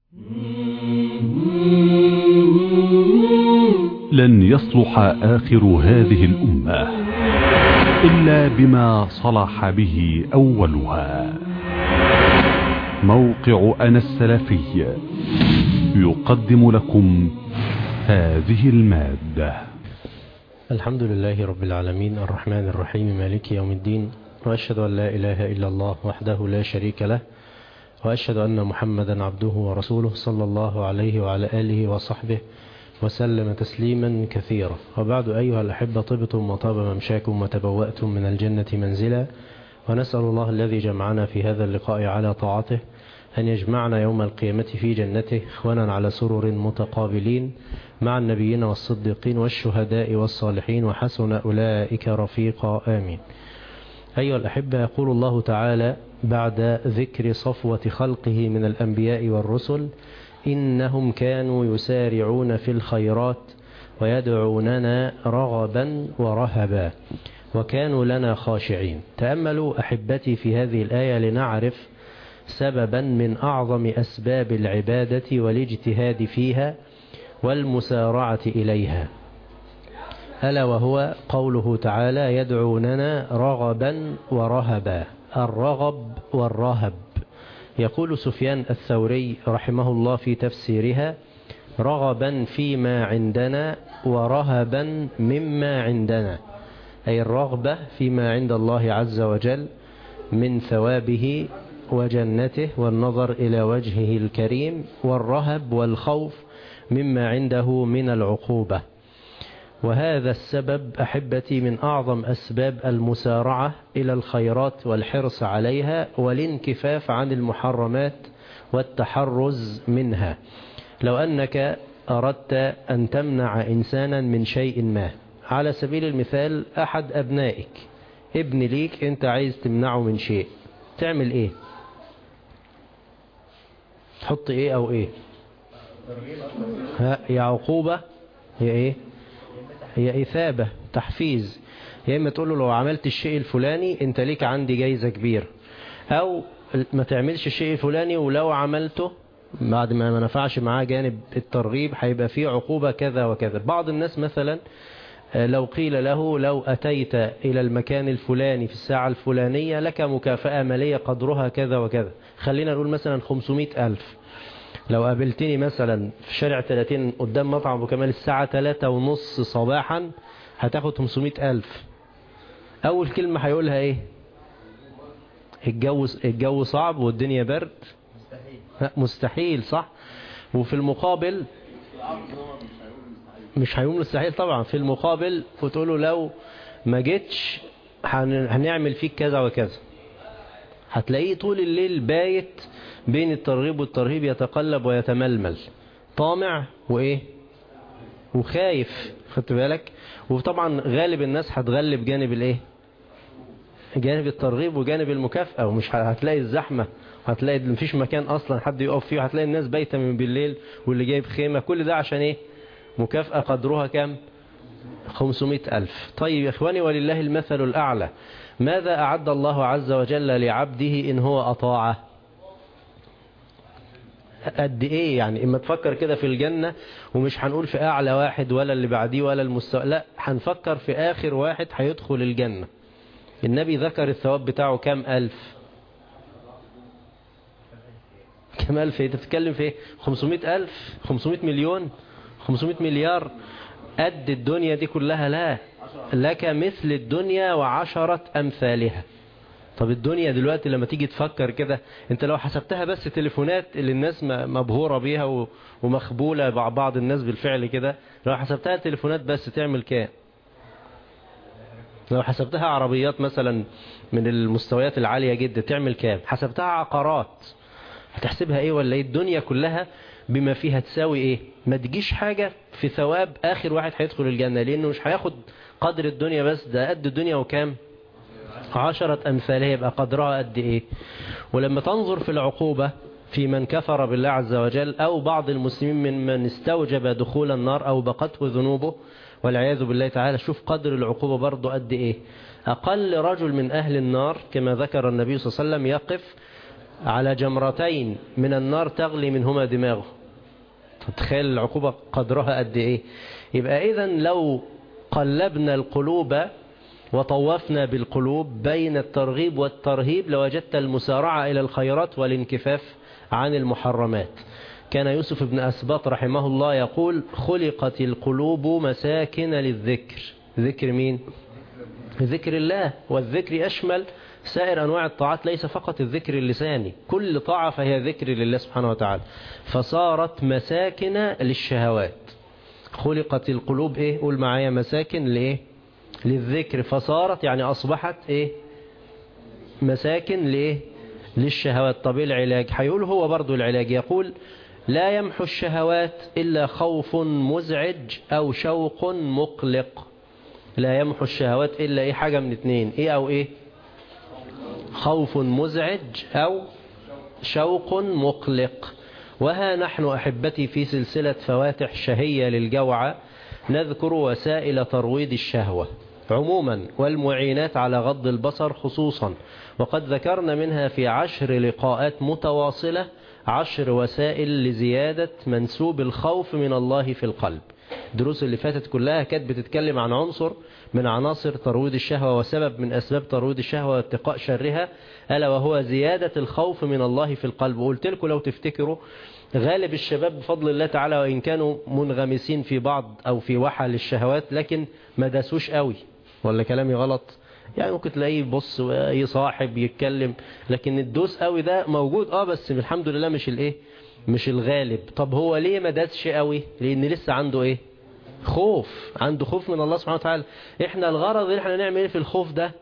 لن يصلح آخر هذه الأمة إلا بما صلح به أولها موقع أنا السلفي يقدم لكم هذه المادة الحمد لله رب العالمين الرحمن الرحيم مالك يوم الدين وأشهد أن لا إله إلا الله وحده لا شريك له وأشهد أن محمدا عبده ورسوله صلى الله عليه وعلى آله وصحبه وسلم تسليما كثيرا وبعد أيها الأحبة طبتم وطاب ممشاكم وتبوأتم من الجنة منزلا ونسأل الله الذي جمعنا في هذا اللقاء على طاعته أن يجمعنا يوم القيامة في جنته إخوانا على سرر متقابلين مع النبيين والصديقين والشهداء والصالحين وحسن أولئك رفيقا آمين أيها الأحبة يقول الله تعالى بعد ذكر صفوة خلقه من الأنبياء والرسل إنهم كانوا يسارعون في الخيرات ويدعوننا رغبا ورهبا وكانوا لنا خاشعين تأملوا أحبتي في هذه الآية لنعرف سببا من أعظم أسباب العبادة والاجتهاد فيها والمسارعة إليها ألا وهو قوله تعالى يدعوننا رغبا ورهبا الرغب والرهب يقول سفيان الثوري رحمه الله في تفسيرها رغبا فيما عندنا ورهبا مما عندنا أي الرغبة فيما عند الله عز وجل من ثوابه وجنته والنظر إلى وجهه الكريم والرهب والخوف مما عنده من العقوبة وهذا السبب أحبتي من أعظم أسباب المسارعة إلى الخيرات والحرص عليها والانكفاف عن المحرمات والتحرز منها لو أنك أردت أن تمنع إنسانا من شيء ما على سبيل المثال أحد أبنائك ابن ليك أنت عايز تمنعه من شيء تعمل إيه تحط إيه أو إيه ها يا عقوبة هي إيه هي إثابة تحفيز يا إما تقول له لو عملت الشيء الفلاني أنت ليك عندي جايزة كبيرة أو ما تعملش الشيء الفلاني ولو عملته بعد ما ما نفعش معاه جانب الترغيب هيبقى فيه عقوبة كذا وكذا بعض الناس مثلا لو قيل له لو أتيت إلى المكان الفلاني في الساعة الفلانية لك مكافأة مالية قدرها كذا وكذا خلينا نقول مثلا 500 ألف لو قابلتني مثلا في شارع 30 قدام مطعم أبو كمال الساعة 3 ونص صباحا هتاخد 500 ألف أول كلمة هيقولها إيه الجو, الجو صعب والدنيا برد مستحيل, مستحيل صح وفي المقابل مش هيقوم مستحيل طبعا في المقابل وتقوله لو ما جيتش هنعمل فيك كذا وكذا هتلاقيه طول الليل بايت بين الترغيب والترهيب يتقلب ويتململ طامع وإيه وخايف خدت بالك وطبعا غالب الناس هتغلب جانب الايه جانب الترغيب وجانب المكافأة ومش هتلاقي الزحمة هتلاقي مفيش مكان أصلا حد يقف فيه هتلاقي الناس بايته من بالليل واللي جايب خيمة كل ده عشان ايه مكافأة قدرها كام 500 ألف طيب يا إخواني ولله المثل الأعلى ماذا أعد الله عز وجل لعبده إن هو أطاعه قد ايه يعني اما تفكر كده في الجنة ومش هنقول في اعلى واحد ولا اللي بعديه ولا المستوى لا هنفكر في اخر واحد هيدخل الجنة النبي ذكر الثواب بتاعه كام الف كام الف انت بتتكلم في ايه 500 الف 500 مليون 500 مليار قد الدنيا دي كلها لا لك مثل الدنيا وعشرة امثالها طب الدنيا دلوقتي لما تيجي تفكر كده انت لو حسبتها بس تليفونات اللي الناس مبهورة بيها ومخبولة مع بعض الناس بالفعل كده لو حسبتها تليفونات بس تعمل كام لو حسبتها عربيات مثلا من المستويات العالية جدا تعمل كام حسبتها عقارات هتحسبها ايه ولا ايه الدنيا كلها بما فيها تساوي ايه ما تجيش حاجة في ثواب اخر واحد هيدخل الجنة لانه مش هياخد قدر الدنيا بس ده قد الدنيا وكام عشرة أمثالها يبقى قدرها قد إيه ولما تنظر في العقوبة في من كفر بالله عز وجل أو بعض المسلمين من من استوجب دخول النار أو بقته ذنوبه والعياذ بالله تعالى شوف قدر العقوبة برضه قد إيه أقل رجل من أهل النار كما ذكر النبي صلى الله عليه وسلم يقف على جمرتين من النار تغلي منهما دماغه تتخيل العقوبة قدرها قد ايه يبقى اذا لو قلبنا القلوب وطوفنا بالقلوب بين الترغيب والترهيب لوجدت المسارعة إلى الخيرات والانكفاف عن المحرمات كان يوسف بن أسباط رحمه الله يقول خلقت القلوب مساكن للذكر ذكر مين؟ ذكر الله والذكر أشمل سائر أنواع الطاعات ليس فقط الذكر اللساني كل طاعة فهي ذكر لله سبحانه وتعالى فصارت مساكن للشهوات خلقت القلوب إيه قول معايا مساكن لإيه للذكر فصارت يعني أصبحت إيه مساكن لإيه للشهوات طب إيه العلاج هيقول هو برضو العلاج يقول لا يمحو الشهوات إلا خوف مزعج أو شوق مقلق لا يمحو الشهوات إلا إيه حاجة من اتنين إيه أو إيه خوف مزعج أو شوق مقلق وها نحن أحبتي في سلسلة فواتح شهية للجوعة نذكر وسائل ترويض الشهوة عموما والمعينات على غض البصر خصوصا وقد ذكرنا منها في عشر لقاءات متواصلة عشر وسائل لزيادة منسوب الخوف من الله في القلب الدروس اللي فاتت كلها كانت بتتكلم عن عنصر من عناصر ترويض الشهوة وسبب من أسباب ترويض الشهوة واتقاء شرها ألا وهو زيادة الخوف من الله في القلب وقلت لكم لو تفتكروا غالب الشباب بفضل الله تعالى وإن كانوا منغمسين في بعض أو في وحل الشهوات لكن ما داسوش قوي ولا كلامي غلط يعني ممكن تلاقيه يبص يصاحب يتكلم لكن الدوس قوي ده موجود اه بس الحمد لله مش الايه مش الغالب طب هو ليه ما داسش قوي لان لسه عنده ايه خوف عنده خوف من الله سبحانه وتعالى احنا الغرض اللي احنا نعمل ايه في الخوف ده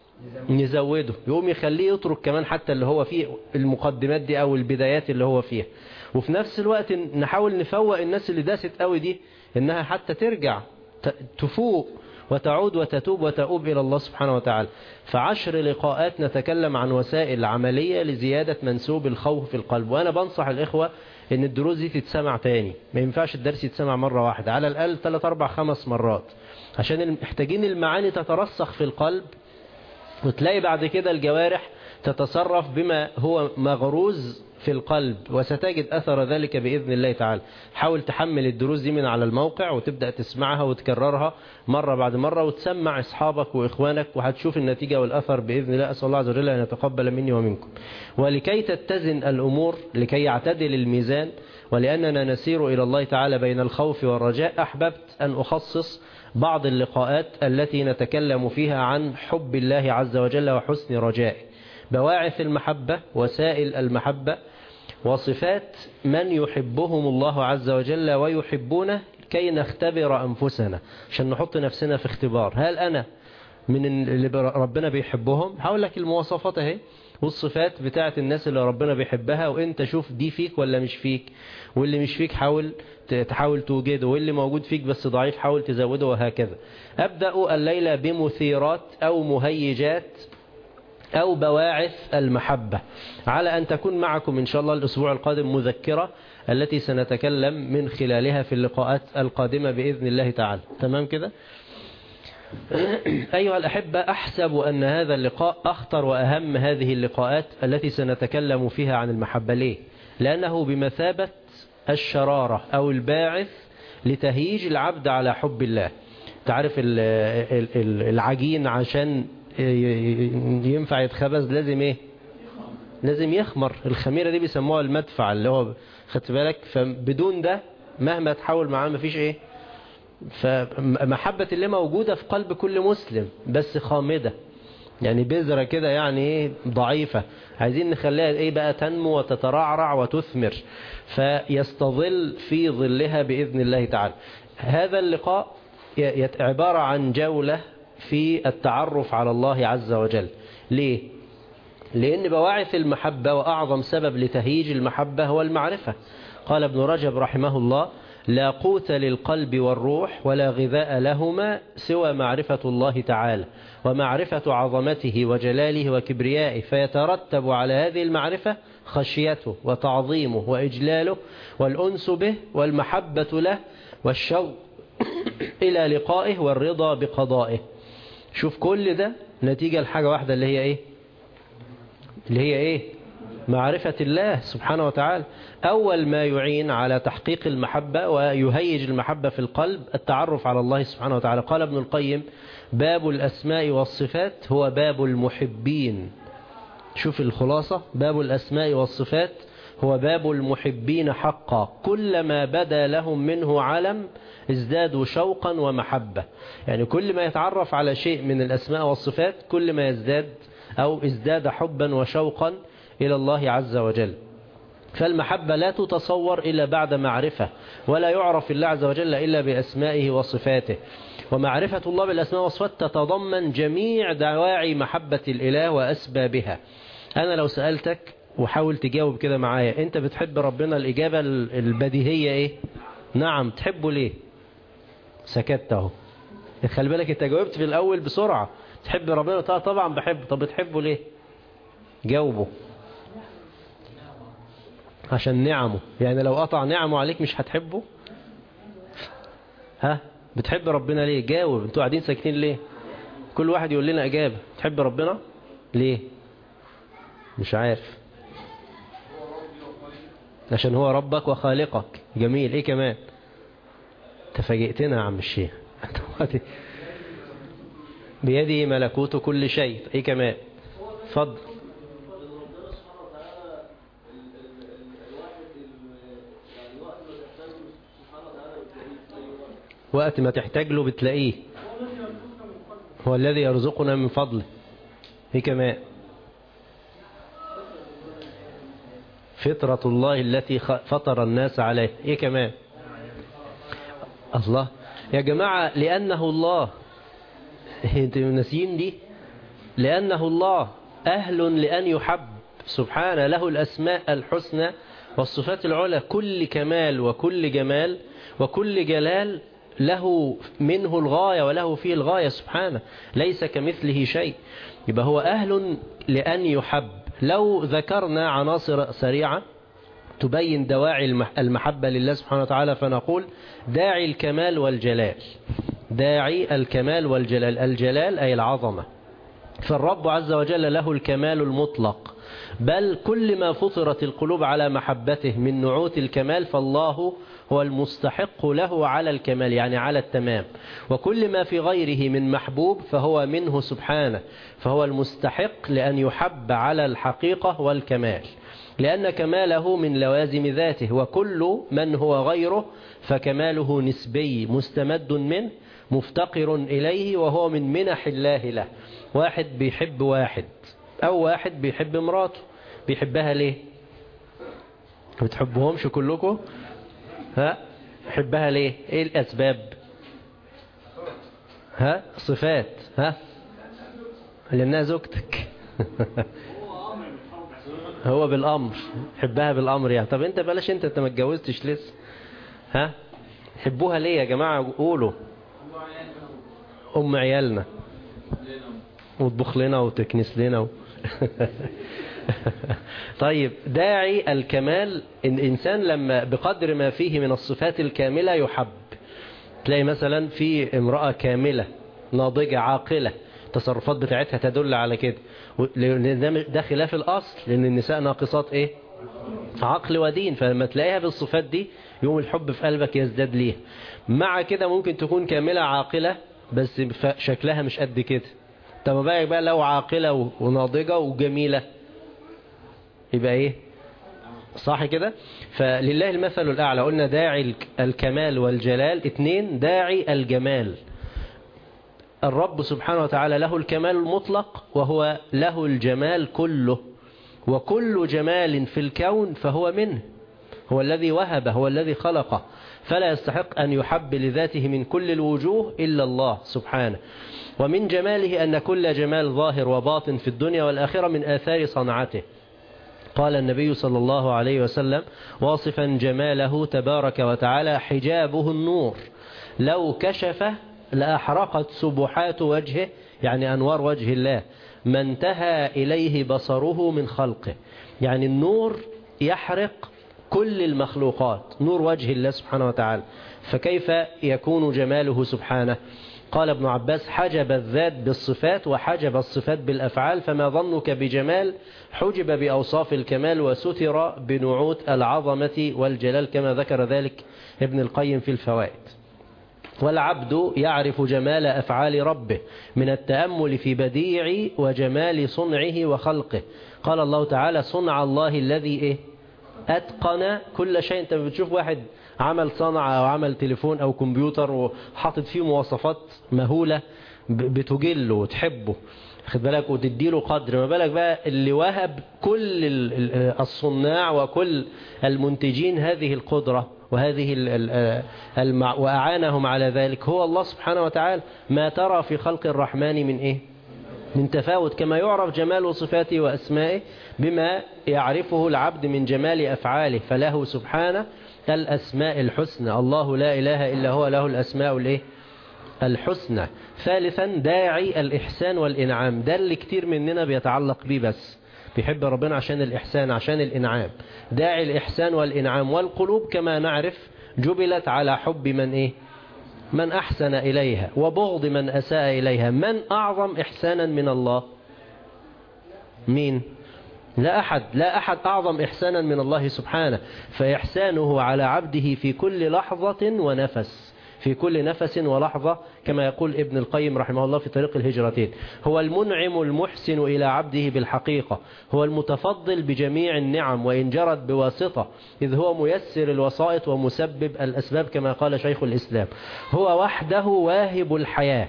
نزوده يقوم يخليه يترك كمان حتى اللي هو فيه المقدمات دي او البدايات اللي هو فيها وفي نفس الوقت نحاول نفوق الناس اللي داست قوي دي انها حتى ترجع تفوق وتعود وتتوب وتؤوب إلى الله سبحانه وتعالى فعشر لقاءات نتكلم عن وسائل عملية لزيادة منسوب الخوف في القلب وأنا بنصح الإخوة ان الدروس دي تتسمع تاني ما ينفعش الدرس يتسمع مرة واحدة على الأقل 3 4 5 مرات عشان محتاجين المعاني تترسخ في القلب وتلاقي بعد كده الجوارح تتصرف بما هو مغروز في القلب وستجد أثر ذلك بإذن الله تعالى حاول تحمل الدروس دي من على الموقع وتبدأ تسمعها وتكررها مرة بعد مرة وتسمع أصحابك وإخوانك وهتشوف النتيجة والأثر بإذن الله أسأل الله عز وجل أن يتقبل مني ومنكم ولكي تتزن الأمور لكي يعتدل الميزان ولأننا نسير إلى الله تعالى بين الخوف والرجاء أحببت أن أخصص بعض اللقاءات التي نتكلم فيها عن حب الله عز وجل وحسن رجائه بواعث المحبة وسائل المحبة وصفات من يحبهم الله عز وجل ويحبونه كي نختبر أنفسنا عشان نحط نفسنا في اختبار هل أنا من اللي ربنا بيحبهم هقول لك المواصفات اهي والصفات بتاعت الناس اللي ربنا بيحبها وانت شوف دي فيك ولا مش فيك واللي مش فيك حاول تحاول توجده واللي موجود فيك بس ضعيف حاول تزوده وهكذا أبدأ الليلة بمثيرات أو مهيجات أو بواعث المحبة على أن تكون معكم إن شاء الله الأسبوع القادم مذكرة التي سنتكلم من خلالها في اللقاءات القادمة بإذن الله تعالى تمام كده أيها الأحبة أحسب أن هذا اللقاء أخطر وأهم هذه اللقاءات التي سنتكلم فيها عن المحبة ليه لأنه بمثابة الشرارة أو الباعث لتهيج العبد على حب الله تعرف العجين عشان ينفع يتخبز لازم ايه لازم يخمر الخميرة دي بيسموها المدفع اللي هو خدت بالك فبدون ده مهما تحاول معاه مفيش ايه فمحبة الله موجودة في قلب كل مسلم بس خامدة يعني بذرة كده يعني ايه ضعيفة عايزين نخليها ايه بقى تنمو وتترعرع وتثمر فيستظل في ظلها بإذن الله تعالى هذا اللقاء عبارة عن جولة في التعرف على الله عز وجل ليه؟ لأن بواعث المحبة وأعظم سبب لتهيج المحبة هو المعرفة قال ابن رجب رحمه الله لا قوت للقلب والروح ولا غذاء لهما سوى معرفة الله تعالى ومعرفة عظمته وجلاله وكبريائه فيترتب على هذه المعرفة خشيته وتعظيمه وإجلاله والأنس به والمحبة له والشوق إلى لقائه والرضا بقضائه شوف كل ده نتيجة لحاجة واحدة اللي هي ايه اللي هي ايه معرفة الله سبحانه وتعالى أول ما يعين على تحقيق المحبة ويهيج المحبة في القلب التعرف على الله سبحانه وتعالى قال ابن القيم باب الأسماء والصفات هو باب المحبين شوف الخلاصة باب الأسماء والصفات هو باب المحبين حقا كلما بدا لهم منه علم ازدادوا شوقا ومحبة يعني كل ما يتعرف على شيء من الأسماء والصفات كل ما يزداد أو ازداد حبا وشوقا إلى الله عز وجل فالمحبة لا تتصور إلا بعد معرفة ولا يعرف الله عز وجل إلا بأسمائه وصفاته ومعرفة الله بالأسماء والصفات تتضمن جميع دواعي محبة الإله وأسبابها أنا لو سألتك وحاول تجاوب كده معايا أنت بتحب ربنا الإجابة البديهية إيه نعم تحبه ليه سكت اهو خلي بالك انت جاوبت في الأول بسرعة تحب ربنا طبعا بحب طب بتحبه ليه جاوبه عشان نعمه يعني لو قطع نعمه عليك مش هتحبه ها بتحب ربنا ليه جاوب انتوا قاعدين ساكتين ليه كل واحد يقول لنا اجابه تحب ربنا ليه مش عارف عشان هو ربك وخالقك جميل ايه كمان تفاجئتنا يا عم الشيخ بيده ملكوت كل شيء ايه كمان اتفضل وقت ما تحتاج له بتلاقيه هو الذي يرزقنا من فضله ايه كمان فطرة الله التي فطر الناس عليه ايه كمان الله يا جماعة لأنه الله انتوا ناسيين دي لأنه الله أهل لأن يحب سبحانه له الأسماء الحسنى والصفات العلى كل كمال وكل جمال وكل جلال له منه الغاية وله فيه الغاية سبحانه ليس كمثله شيء يبقى هو أهل لأن يحب لو ذكرنا عناصر سريعة تبين دواعي المحبة لله سبحانه وتعالى فنقول داعي الكمال والجلال داعي الكمال والجلال الجلال أي العظمة فالرب عز وجل له الكمال المطلق بل كل ما فطرت القلوب على محبته من نعوت الكمال فالله هو المستحق له على الكمال يعني على التمام وكل ما في غيره من محبوب فهو منه سبحانه فهو المستحق لأن يحب على الحقيقة والكمال لأن كماله من لوازم ذاته وكل من هو غيره فكماله نسبي مستمد منه مفتقر إليه وهو من منح الله له واحد بيحب واحد أو واحد بيحب مراته بيحبها ليه بتحبهمش كلكم ها حبها ليه ايه الاسباب ها صفات ها لانها زوجتك هو بالامر حبها بالامر يعني طب انت بلاش انت انت ما اتجوزتش لسه ها حبوها ليه يا جماعه قولوا ام عيالنا وتطبخ لنا وتكنس لنا و... طيب داعي الكمال إن الإنسان لما بقدر ما فيه من الصفات الكاملة يحب تلاقي مثلا في امرأة كاملة ناضجة عاقلة التصرفات بتاعتها تدل على كده ده خلاف الأصل لأن النساء ناقصات إيه عقل ودين فلما تلاقيها بالصفات دي يوم الحب في قلبك يزداد ليها مع كده ممكن تكون كاملة عاقلة بس شكلها مش قد كده طب بقى بقى لو عاقلة وناضجة وجميلة يبقى ايه صح كده فلله المثل الأعلى قلنا داعي الكمال والجلال اثنين داعي الجمال الرب سبحانه وتعالى له الكمال المطلق وهو له الجمال كله وكل جمال في الكون فهو منه هو الذي وهب هو الذي خلقه فلا يستحق أن يحب لذاته من كل الوجوه إلا الله سبحانه ومن جماله أن كل جمال ظاهر وباطن في الدنيا والآخرة من آثار صنعته قال النبي صلى الله عليه وسلم واصفا جماله تبارك وتعالى حجابه النور لو كشف لأحرقت سبحات وجهه يعني أنوار وجه الله ما انتهى إليه بصره من خلقه يعني النور يحرق كل المخلوقات نور وجه الله سبحانه وتعالى فكيف يكون جماله سبحانه قال ابن عباس حجب الذات بالصفات وحجب الصفات بالأفعال فما ظنك بجمال حجب بأوصاف الكمال وستر بنعوت العظمة والجلال كما ذكر ذلك ابن القيم في الفوائد والعبد يعرف جمال أفعال ربه من التأمل في بديع وجمال صنعه وخلقه قال الله تعالى صنع الله الذي إيه أتقن كل شيء أنت بتشوف واحد عمل صنعة أو عمل تليفون أو كمبيوتر وحاطط فيه مواصفات مهولة بتجله وتحبه خد بالك وتديله قدر ما بالك بقى اللي وهب كل الصناع وكل المنتجين هذه القدرة وهذه المع... وأعانهم على ذلك هو الله سبحانه وتعالى ما ترى في خلق الرحمن من إيه من تفاوت كما يعرف جمال صفاته وأسمائه بما يعرفه العبد من جمال أفعاله فله سبحانه الأسماء الحسنى الله لا إله إلا هو له الأسماء الإيه الحسنى ثالثا داعي الإحسان والإنعام ده اللي كتير مننا بيتعلق بيه بس بيحب ربنا عشان الإحسان عشان الإنعام داعي الإحسان والإنعام والقلوب كما نعرف جبلت على حب من إيه من أحسن إليها وبغض من أساء إليها من أعظم إحسانا من الله مين لا أحد لا أحد أعظم إحسانا من الله سبحانه فإحسانه على عبده في كل لحظة ونفس في كل نفس ولحظة كما يقول ابن القيم رحمه الله في طريق الهجرتين هو المنعم المحسن إلى عبده بالحقيقة هو المتفضل بجميع النعم وإن جرت بواسطة إذ هو ميسر الوسائط ومسبب الأسباب كما قال شيخ الإسلام هو وحده واهب الحياة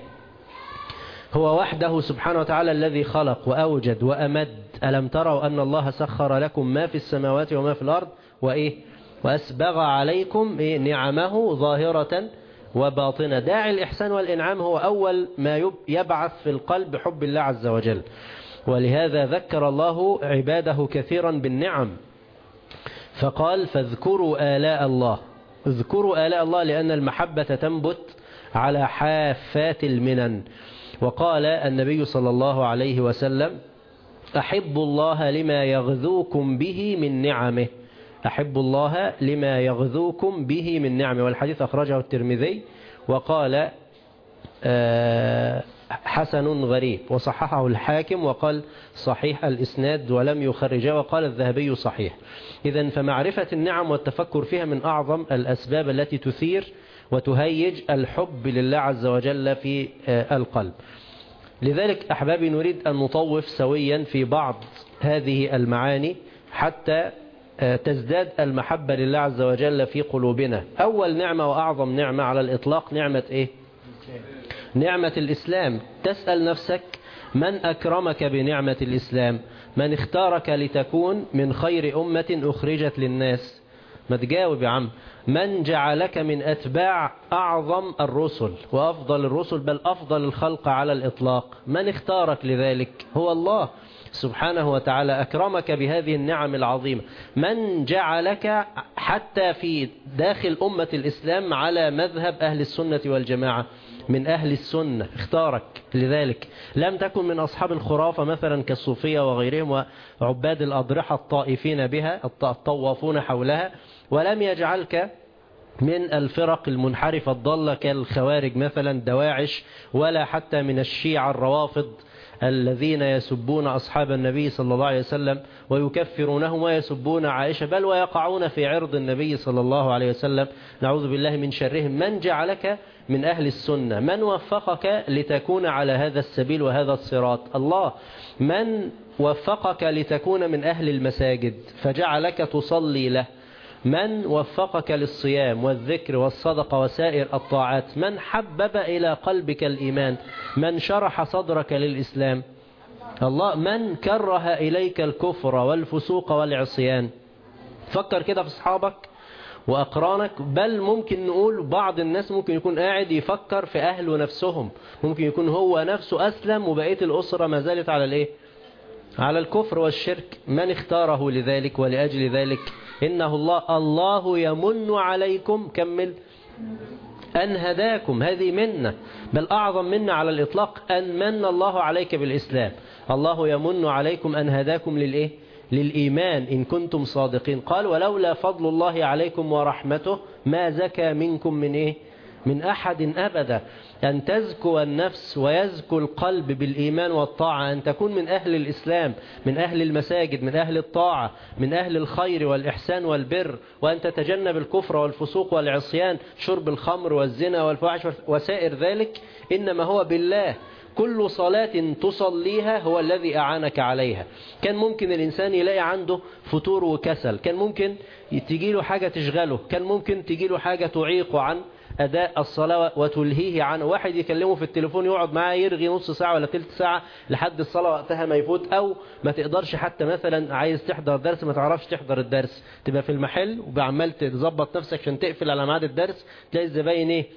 هو وحده سبحانه وتعالى الذي خلق وأوجد وأمد ألم تروا أن الله سخر لكم ما في السماوات وما في الأرض وإيه وأسبغ عليكم إيه نعمه ظاهرة وباطنة داعي الإحسان والإنعام هو أول ما يبعث في القلب حب الله عز وجل ولهذا ذكر الله عباده كثيرا بالنعم فقال فاذكروا آلاء الله اذكروا آلاء الله لأن المحبة تنبت على حافات المنن وقال النبي صلى الله عليه وسلم أحب الله لما يغذوكم به من نعمه أحب الله لما يغذوكم به من نعمه والحديث أخرجه الترمذي وقال حسن غريب وصححه الحاكم وقال صحيح الإسناد ولم يخرجه وقال الذهبي صحيح إذا فمعرفة النعم والتفكر فيها من أعظم الأسباب التي تثير وتهيج الحب لله عز وجل في القلب لذلك أحبابي نريد أن نطوف سويا في بعض هذه المعاني حتى تزداد المحبة لله عز وجل في قلوبنا أول نعمة وأعظم نعمة على الإطلاق نعمة إيه نعمة الإسلام تسأل نفسك من أكرمك بنعمة الإسلام من اختارك لتكون من خير أمة أخرجت للناس ما تجاوب يا عم من جعلك من أتباع أعظم الرسل وأفضل الرسل بل أفضل الخلق على الإطلاق من اختارك لذلك هو الله سبحانه وتعالى أكرمك بهذه النعم العظيمة من جعلك حتى في داخل أمة الإسلام على مذهب أهل السنة والجماعة من أهل السنة اختارك لذلك لم تكن من أصحاب الخرافة مثلا كالصوفية وغيرهم وعباد الأضرحة الطائفين بها الطوافون حولها ولم يجعلك من الفرق المنحرفة الضالة كالخوارج مثلا دواعش ولا حتى من الشيعة الروافض الذين يسبون أصحاب النبي صلى الله عليه وسلم ويكفرونهم ويسبون عائشة بل ويقعون في عرض النبي صلى الله عليه وسلم نعوذ بالله من شرهم من جعلك من أهل السنة من وفقك لتكون على هذا السبيل وهذا الصراط الله من وفقك لتكون من أهل المساجد فجعلك تصلي له من وفقك للصيام والذكر والصدقة وسائر الطاعات من حبب إلى قلبك الإيمان من شرح صدرك للإسلام الله من كره إليك الكفر والفسوق والعصيان فكر كده في أصحابك وأقرانك بل ممكن نقول بعض الناس ممكن يكون قاعد يفكر في أهله نفسهم ممكن يكون هو نفسه أسلم وبقية الأسرة ما زالت على الإيه على الكفر والشرك من اختاره لذلك ولأجل ذلك إنه الله الله يمن عليكم كمل أن هداكم هذه منة بل أعظم منة على الإطلاق أن من الله عليك بالإسلام الله يمن عليكم أن هداكم للإيه للإيمان إن كنتم صادقين قال ولولا فضل الله عليكم ورحمته ما زكى منكم من إيه من أحد أبدا أن تزكو النفس ويزكو القلب بالإيمان والطاعة أن تكون من أهل الإسلام من أهل المساجد من أهل الطاعة من أهل الخير والإحسان والبر وأن تتجنب الكفر والفسوق والعصيان شرب الخمر والزنا والفواحش وسائر ذلك إنما هو بالله كل صلاة تصليها هو الذي أعانك عليها كان ممكن الإنسان يلاقي عنده فتور وكسل كان ممكن تجيله حاجة تشغله كان ممكن تجيله حاجة تعيق عن أداء الصلاة وتلهيه عنه واحد يكلمه في التليفون يقعد معاه يرغي نص ساعة ولا تلت ساعة لحد الصلاة وقتها ما يفوت أو ما تقدرش حتى مثلا عايز تحضر درس ما تعرفش تحضر الدرس تبقى في المحل وبعمال تظبط نفسك عشان تقفل على ميعاد الدرس تلاقي الزباين ايه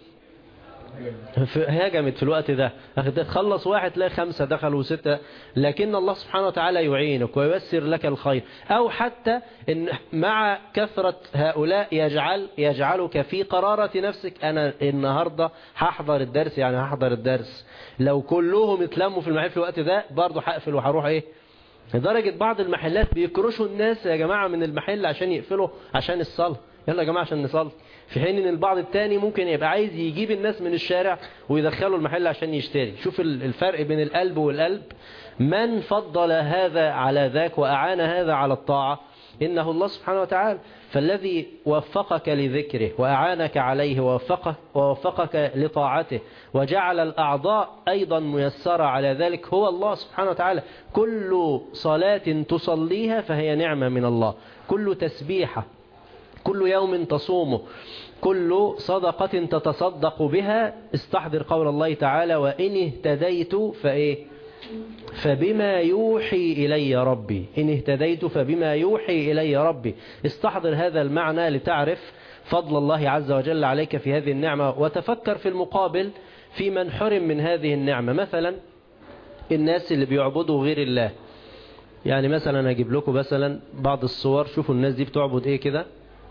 هاجمت في الوقت ده تخلص واحد تلاقي خمسة دخلوا ستة لكن الله سبحانه وتعالى يعينك وييسر لك الخير أو حتى إن مع كثرة هؤلاء يجعل يجعلك في قرارة نفسك أنا النهاردة هحضر الدرس يعني هحضر الدرس لو كلهم اتلموا في المحل في الوقت ده برضه هقفل وهروح ايه لدرجة بعض المحلات بيكرشوا الناس يا جماعة من المحل عشان يقفلوا عشان الصلاة يلا يا جماعة عشان نصلي في حين ان البعض التاني ممكن يبقى عايز يجيب الناس من الشارع ويدخلوا المحل عشان يشتري شوف الفرق بين القلب والقلب من فضل هذا على ذاك وأعان هذا على الطاعة إنه الله سبحانه وتعالى فالذي وفقك لذكره وأعانك عليه ووفقك, ووفقك لطاعته وجعل الأعضاء أيضا ميسرة على ذلك هو الله سبحانه وتعالى كل صلاة تصليها فهي نعمة من الله كل تسبيحة كل يوم تصومه كل صدقة تتصدق بها استحضر قول الله تعالى وإن اهتديت فإيه فبما يوحي إلي ربي إن اهتديت فبما يوحي إلي ربي استحضر هذا المعنى لتعرف فضل الله عز وجل عليك في هذه النعمة وتفكر في المقابل في من حرم من هذه النعمة مثلا الناس اللي بيعبدوا غير الله يعني مثلا أجيب لكم مثلا بعض الصور شوفوا الناس دي بتعبد ايه كده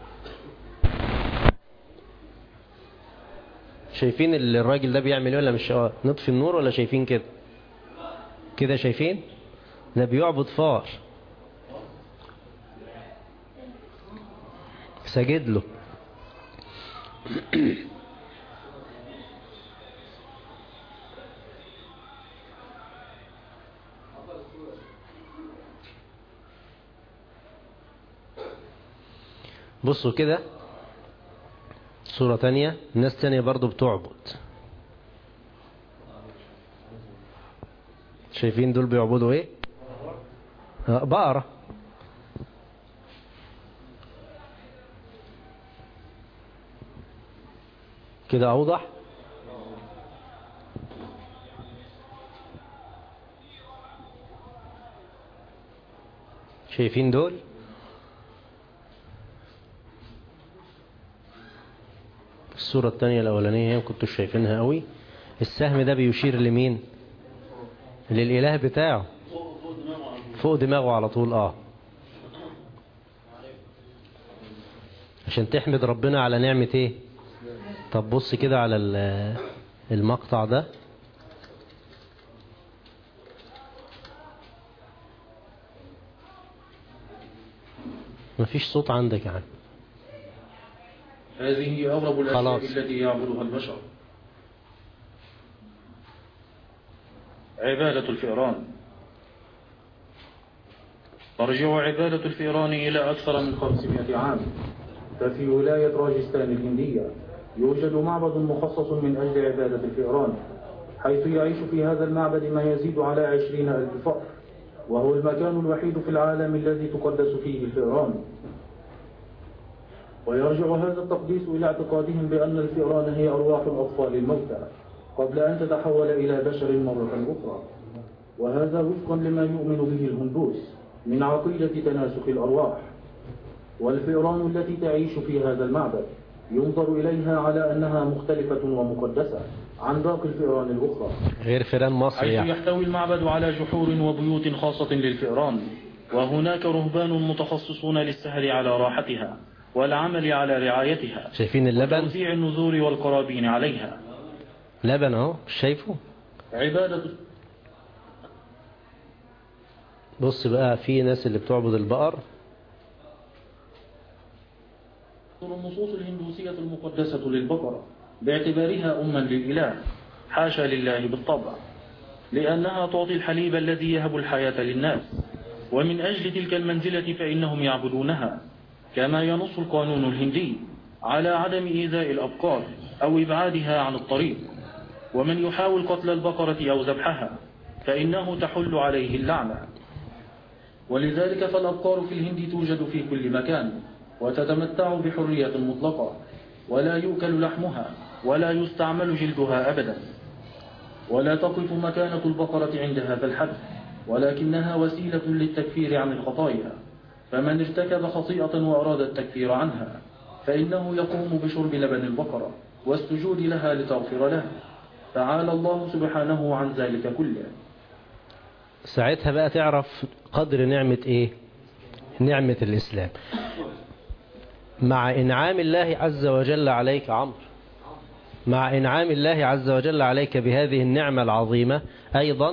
شايفين الراجل ده بيعمل ايه ولا مش نطفي النور ولا شايفين كده كده شايفين ده بيعبد فار سجد له بصوا كده صورة تانية ناس تانية برضو بتعبد شايفين دول بيعبدوا ايه بقرة كده اوضح شايفين دول الصورة الثانية الأولانية هي كنتوا شايفينها قوي السهم ده بيشير لمين للإله بتاعه فوق دماغه على طول اه عشان تحمد ربنا على نعمة ايه طب بص كده على المقطع ده مفيش صوت عندك يعني هذه أغرب الأشياء خلاص. التي يعبدها البشر عبادة الفئران ترجع عبادة الفئران إلى أكثر من 500 عام ففي ولاية راجستان الهندية يوجد معبد مخصص من أجل عبادة الفئران حيث يعيش في هذا المعبد ما يزيد على عشرين ألف فأر وهو المكان الوحيد في العالم الذي تقدس فيه الفئران ويرجع هذا التقديس إلى اعتقادهم بأن الفئران هي أرواح الأطفال الموتى قبل أن تتحول إلى بشر مرة أخرى وهذا وفقا لما يؤمن به الهندوس من عقيدة تناسخ الأرواح والفئران التي تعيش في هذا المعبد ينظر إليها على أنها مختلفة ومقدسة عن باقي الفئران الأخرى غير فيران مصر حيث يعني يحتوي المعبد على جحور وبيوت خاصة للفئران وهناك رهبان متخصصون للسهر على راحتها والعمل على رعايتها شايفين اللبن وتوزيع النذور والقرابين عليها لبن اهو مش شايفه عبادة بص بقى في ناس اللي بتعبد البقر النصوص الهندوسية المقدسة للبقرة باعتبارها أما للإله حاشا لله بالطبع لأنها تعطي الحليب الذي يهب الحياة للناس ومن أجل تلك المنزلة فإنهم يعبدونها كما ينص القانون الهندي على عدم إيذاء الأبقار أو إبعادها عن الطريق ومن يحاول قتل البقرة أو ذبحها فإنه تحل عليه اللعنة ولذلك فالأبقار في الهند توجد في كل مكان وتتمتع بحرية مطلقة ولا يؤكل لحمها ولا يستعمل جلدها أبدا ولا تقف مكانة البقرة عند هذا الحد ولكنها وسيلة للتكفير عن الخطايا فمن ارتكب خطيئة وأراد التكفير عنها فإنه يقوم بشرب لبن البقرة والسجود لها لتغفر له تعالى الله سبحانه عن ذلك كله ساعتها بقى تعرف قدر نعمة ايه نعمة الإسلام مع إنعام الله عز وجل عليك عمرو مع إنعام الله عز وجل عليك بهذه النعمة العظيمة أيضا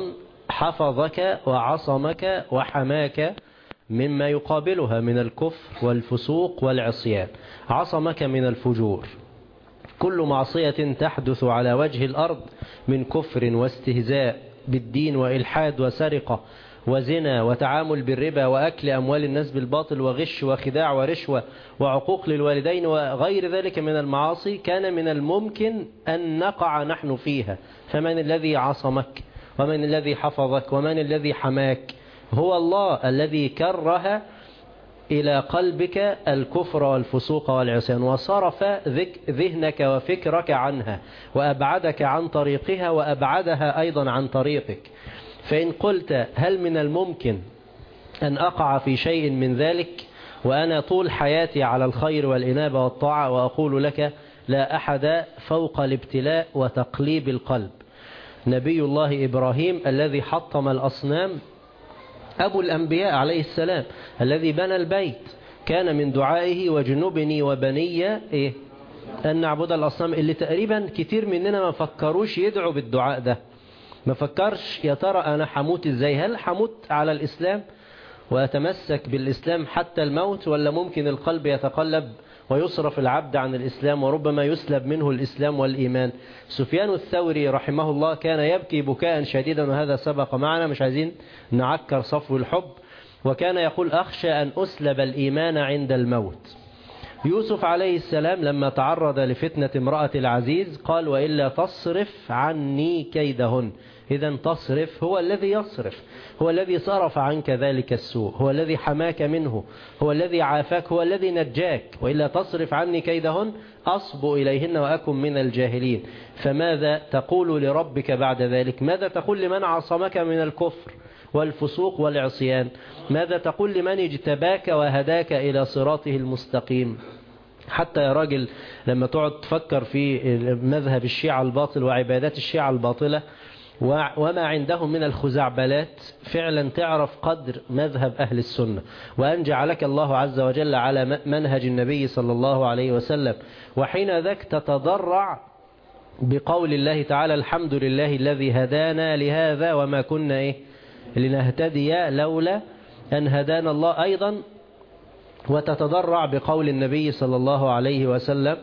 حفظك وعصمك وحماك مما يقابلها من الكفر والفسوق والعصيان عصمك من الفجور كل معصية تحدث على وجه الأرض من كفر واستهزاء بالدين وإلحاد وسرقة وزنا وتعامل بالربا وأكل أموال الناس بالباطل وغش وخداع ورشوة وعقوق للوالدين وغير ذلك من المعاصي كان من الممكن أن نقع نحن فيها فمن الذي عصمك ومن الذي حفظك ومن الذي حماك هو الله الذي كره إلى قلبك الكفر والفسوق والعصيان وصرف ذهنك وفكرك عنها وأبعدك عن طريقها وأبعدها أيضا عن طريقك فإن قلت هل من الممكن أن أقع في شيء من ذلك وأنا طول حياتي على الخير والإنابة والطاعة وأقول لك لا أحد فوق الابتلاء وتقليب القلب نبي الله إبراهيم الذي حطم الأصنام أبو الأنبياء عليه السلام الذي بنى البيت كان من دعائه وجنبني وبني إيه أن نعبد الأصنام اللي تقريبا كتير مننا ما فكروش يدعوا بالدعاء ده ما فكرش يا ترى أنا حموت إزاي هل حموت على الإسلام وأتمسك بالإسلام حتى الموت ولا ممكن القلب يتقلب ويصرف العبد عن الإسلام وربما يسلب منه الإسلام والإيمان سفيان الثوري رحمه الله كان يبكي بكاء شديدا وهذا سبق معنا مش عايزين نعكر صفو الحب وكان يقول أخشى أن أسلب الإيمان عند الموت يوسف عليه السلام لما تعرض لفتنة امرأة العزيز قال وإلا تصرف عني كيدهن إذا تصرف هو الذي يصرف هو الذي صرف عنك ذلك السوء هو الذي حماك منه هو الذي عافاك هو الذي نجاك وإلا تصرف عني كيدهن أصب إليهن وأكن من الجاهلين فماذا تقول لربك بعد ذلك ماذا تقول لمن عصمك من الكفر والفسوق والعصيان ماذا تقول لمن اجتباك وهداك إلى صراطه المستقيم حتى يا راجل لما تقعد تفكر في مذهب الشيعة الباطل وعبادات الشيعة الباطلة وما عندهم من الخزعبلات فعلا تعرف قدر مذهب أهل السنة وأن جعلك الله عز وجل على منهج النبي صلى الله عليه وسلم وحين ذاك تتضرع بقول الله تعالى الحمد لله الذي هدانا لهذا وما كنا إيه لنهتدي لولا أن هدانا الله أيضا وتتضرع بقول النبي صلى الله عليه وسلم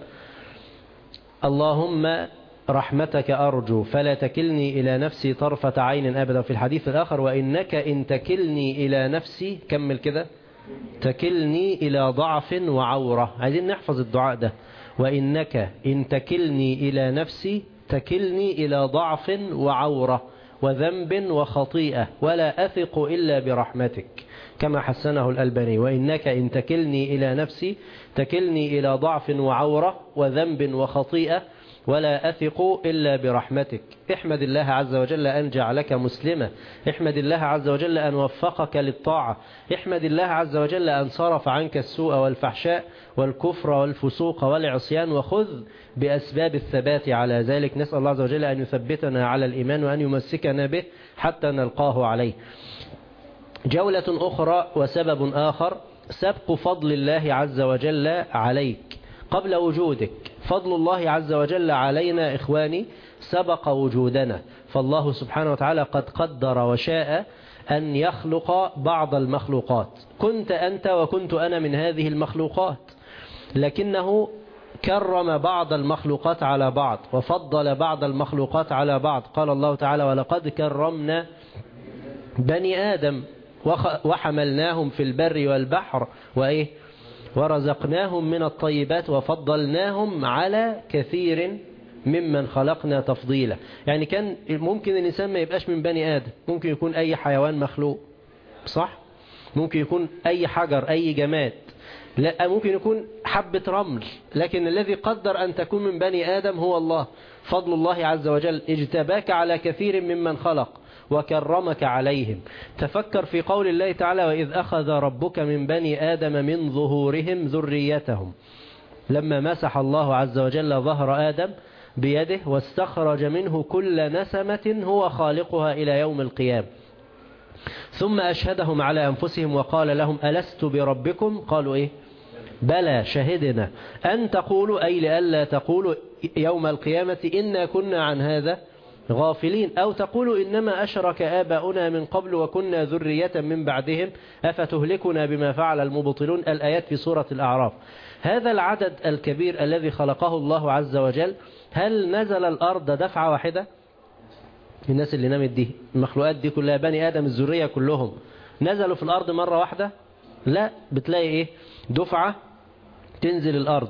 اللهم رحمتك أرجو فلا تكلني إلى نفسي طرفة عين أبدا في الحديث الآخر وإنك إن تكلني إلى نفسي كمل كده تكلني إلى ضعف وعورة عايزين نحفظ الدعاء ده وإنك إن تكلني إلى نفسي تكلني إلى ضعف وعورة وذنب وخطيئة ولا أثق إلا برحمتك كما حسنه الألباني وإنك إن تكلني إلى نفسي تكلني إلى ضعف وعورة وذنب وخطيئة ولا أثق إلا برحمتك احمد الله عز وجل أن جعلك مسلمة احمد الله عز وجل أن وفقك للطاعة احمد الله عز وجل أن صرف عنك السوء والفحشاء والكفر والفسوق والعصيان وخذ بأسباب الثبات على ذلك نسأل الله عز وجل أن يثبتنا على الإيمان وأن يمسكنا به حتى نلقاه عليه جولة أخرى وسبب آخر سبق فضل الله عز وجل عليك قبل وجودك فضل الله عز وجل علينا إخواني سبق وجودنا فالله سبحانه وتعالى قد قدر وشاء أن يخلق بعض المخلوقات كنت أنت وكنت أنا من هذه المخلوقات لكنه كرم بعض المخلوقات على بعض وفضل بعض المخلوقات على بعض قال الله تعالى ولقد كرمنا بني آدم وحملناهم في البر والبحر وإيه ورزقناهم من الطيبات وفضلناهم على كثير ممن خلقنا تفضيلا يعني كان ممكن الإنسان ما يبقاش من بني آدم ممكن يكون أي حيوان مخلوق صح ممكن يكون أي حجر أي جماد لا ممكن يكون حبة رمل لكن الذي قدر أن تكون من بني آدم هو الله فضل الله عز وجل اجتباك على كثير ممن خلق وكرمك عليهم تفكر في قول الله تعالى وإذ أخذ ربك من بني آدم من ظهورهم ذريتهم لما مسح الله عز وجل ظهر آدم بيده واستخرج منه كل نسمة هو خالقها إلى يوم القيامة ثم أشهدهم على أنفسهم وقال لهم ألست بربكم قالوا إيه بلى شهدنا أن تقولوا أي لألا تقولوا يوم القيامة إنا كنا عن هذا غافلين أو تقولوا إنما أشرك آباؤنا من قبل وكنا ذرية من بعدهم أفتهلكنا بما فعل المبطلون الآيات في سورة الأعراف هذا العدد الكبير الذي خلقه الله عز وجل هل نزل الأرض دفعة واحدة الناس اللي نامت دي المخلوقات دي كلها بني آدم الذرية كلهم نزلوا في الأرض مرة واحدة لا بتلاقي إيه دفعة تنزل الأرض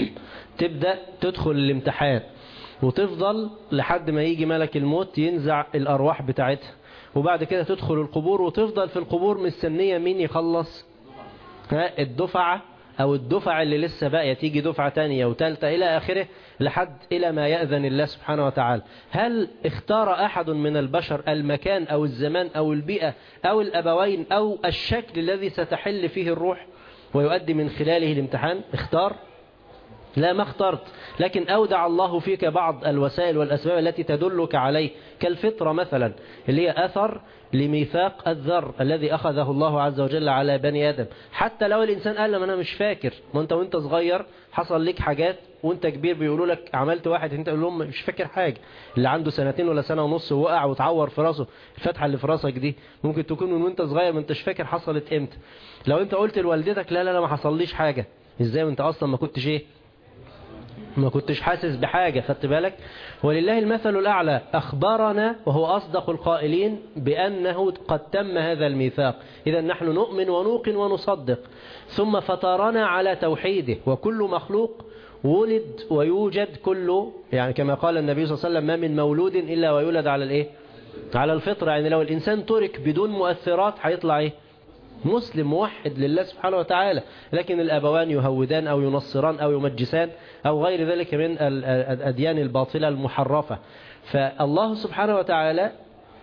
تبدأ تدخل الامتحان وتفضل لحد ما يجي ملك الموت ينزع الأرواح بتاعتها وبعد كده تدخل القبور وتفضل في القبور مستنية مين يخلص ها الدفعة أو الدفع اللي لسه باقية تيجي دفعة تانية وتالتة إلى آخره لحد إلى ما يأذن الله سبحانه وتعالى هل اختار أحد من البشر المكان أو الزمان أو البيئة أو الأبوين أو الشكل الذي ستحل فيه الروح ويؤدي من خلاله الامتحان اختار لا ما اخترت لكن أودع الله فيك بعض الوسائل والأسباب التي تدلك عليه كالفطرة مثلا اللي هي أثر لميثاق الذر الذي أخذه الله عز وجل على بني آدم حتى لو الإنسان قال لما أنا مش فاكر ما أنت وأنت صغير حصل لك حاجات وأنت كبير بيقولوا لك عملت واحد أنت تقول لهم مش فاكر حاجة اللي عنده سنتين ولا سنة ونص ووقع وتعور في راسه الفتحة اللي في راسك دي ممكن تكون من وأنت صغير ما أنتش فاكر حصلت إمتى لو أنت قلت لوالدتك لا لا لا ما حصليش حاجة إزاي وأنت أصلا ما كنتش إيه ما كنتش حاسس بحاجة خدت بالك ولله المثل الأعلى أخبرنا وهو أصدق القائلين بأنه قد تم هذا الميثاق إذا نحن نؤمن ونوقن ونصدق ثم فطرنا على توحيده وكل مخلوق ولد ويوجد كله يعني كما قال النبي صلى الله عليه وسلم ما من مولود إلا ويولد على الإيه على الفطرة يعني لو الإنسان ترك بدون مؤثرات هيطلع إيه مسلم موحد لله سبحانه وتعالى لكن الأبوان يهودان أو ينصران أو يمجسان أو غير ذلك من الأديان الباطلة المحرفة فالله سبحانه وتعالى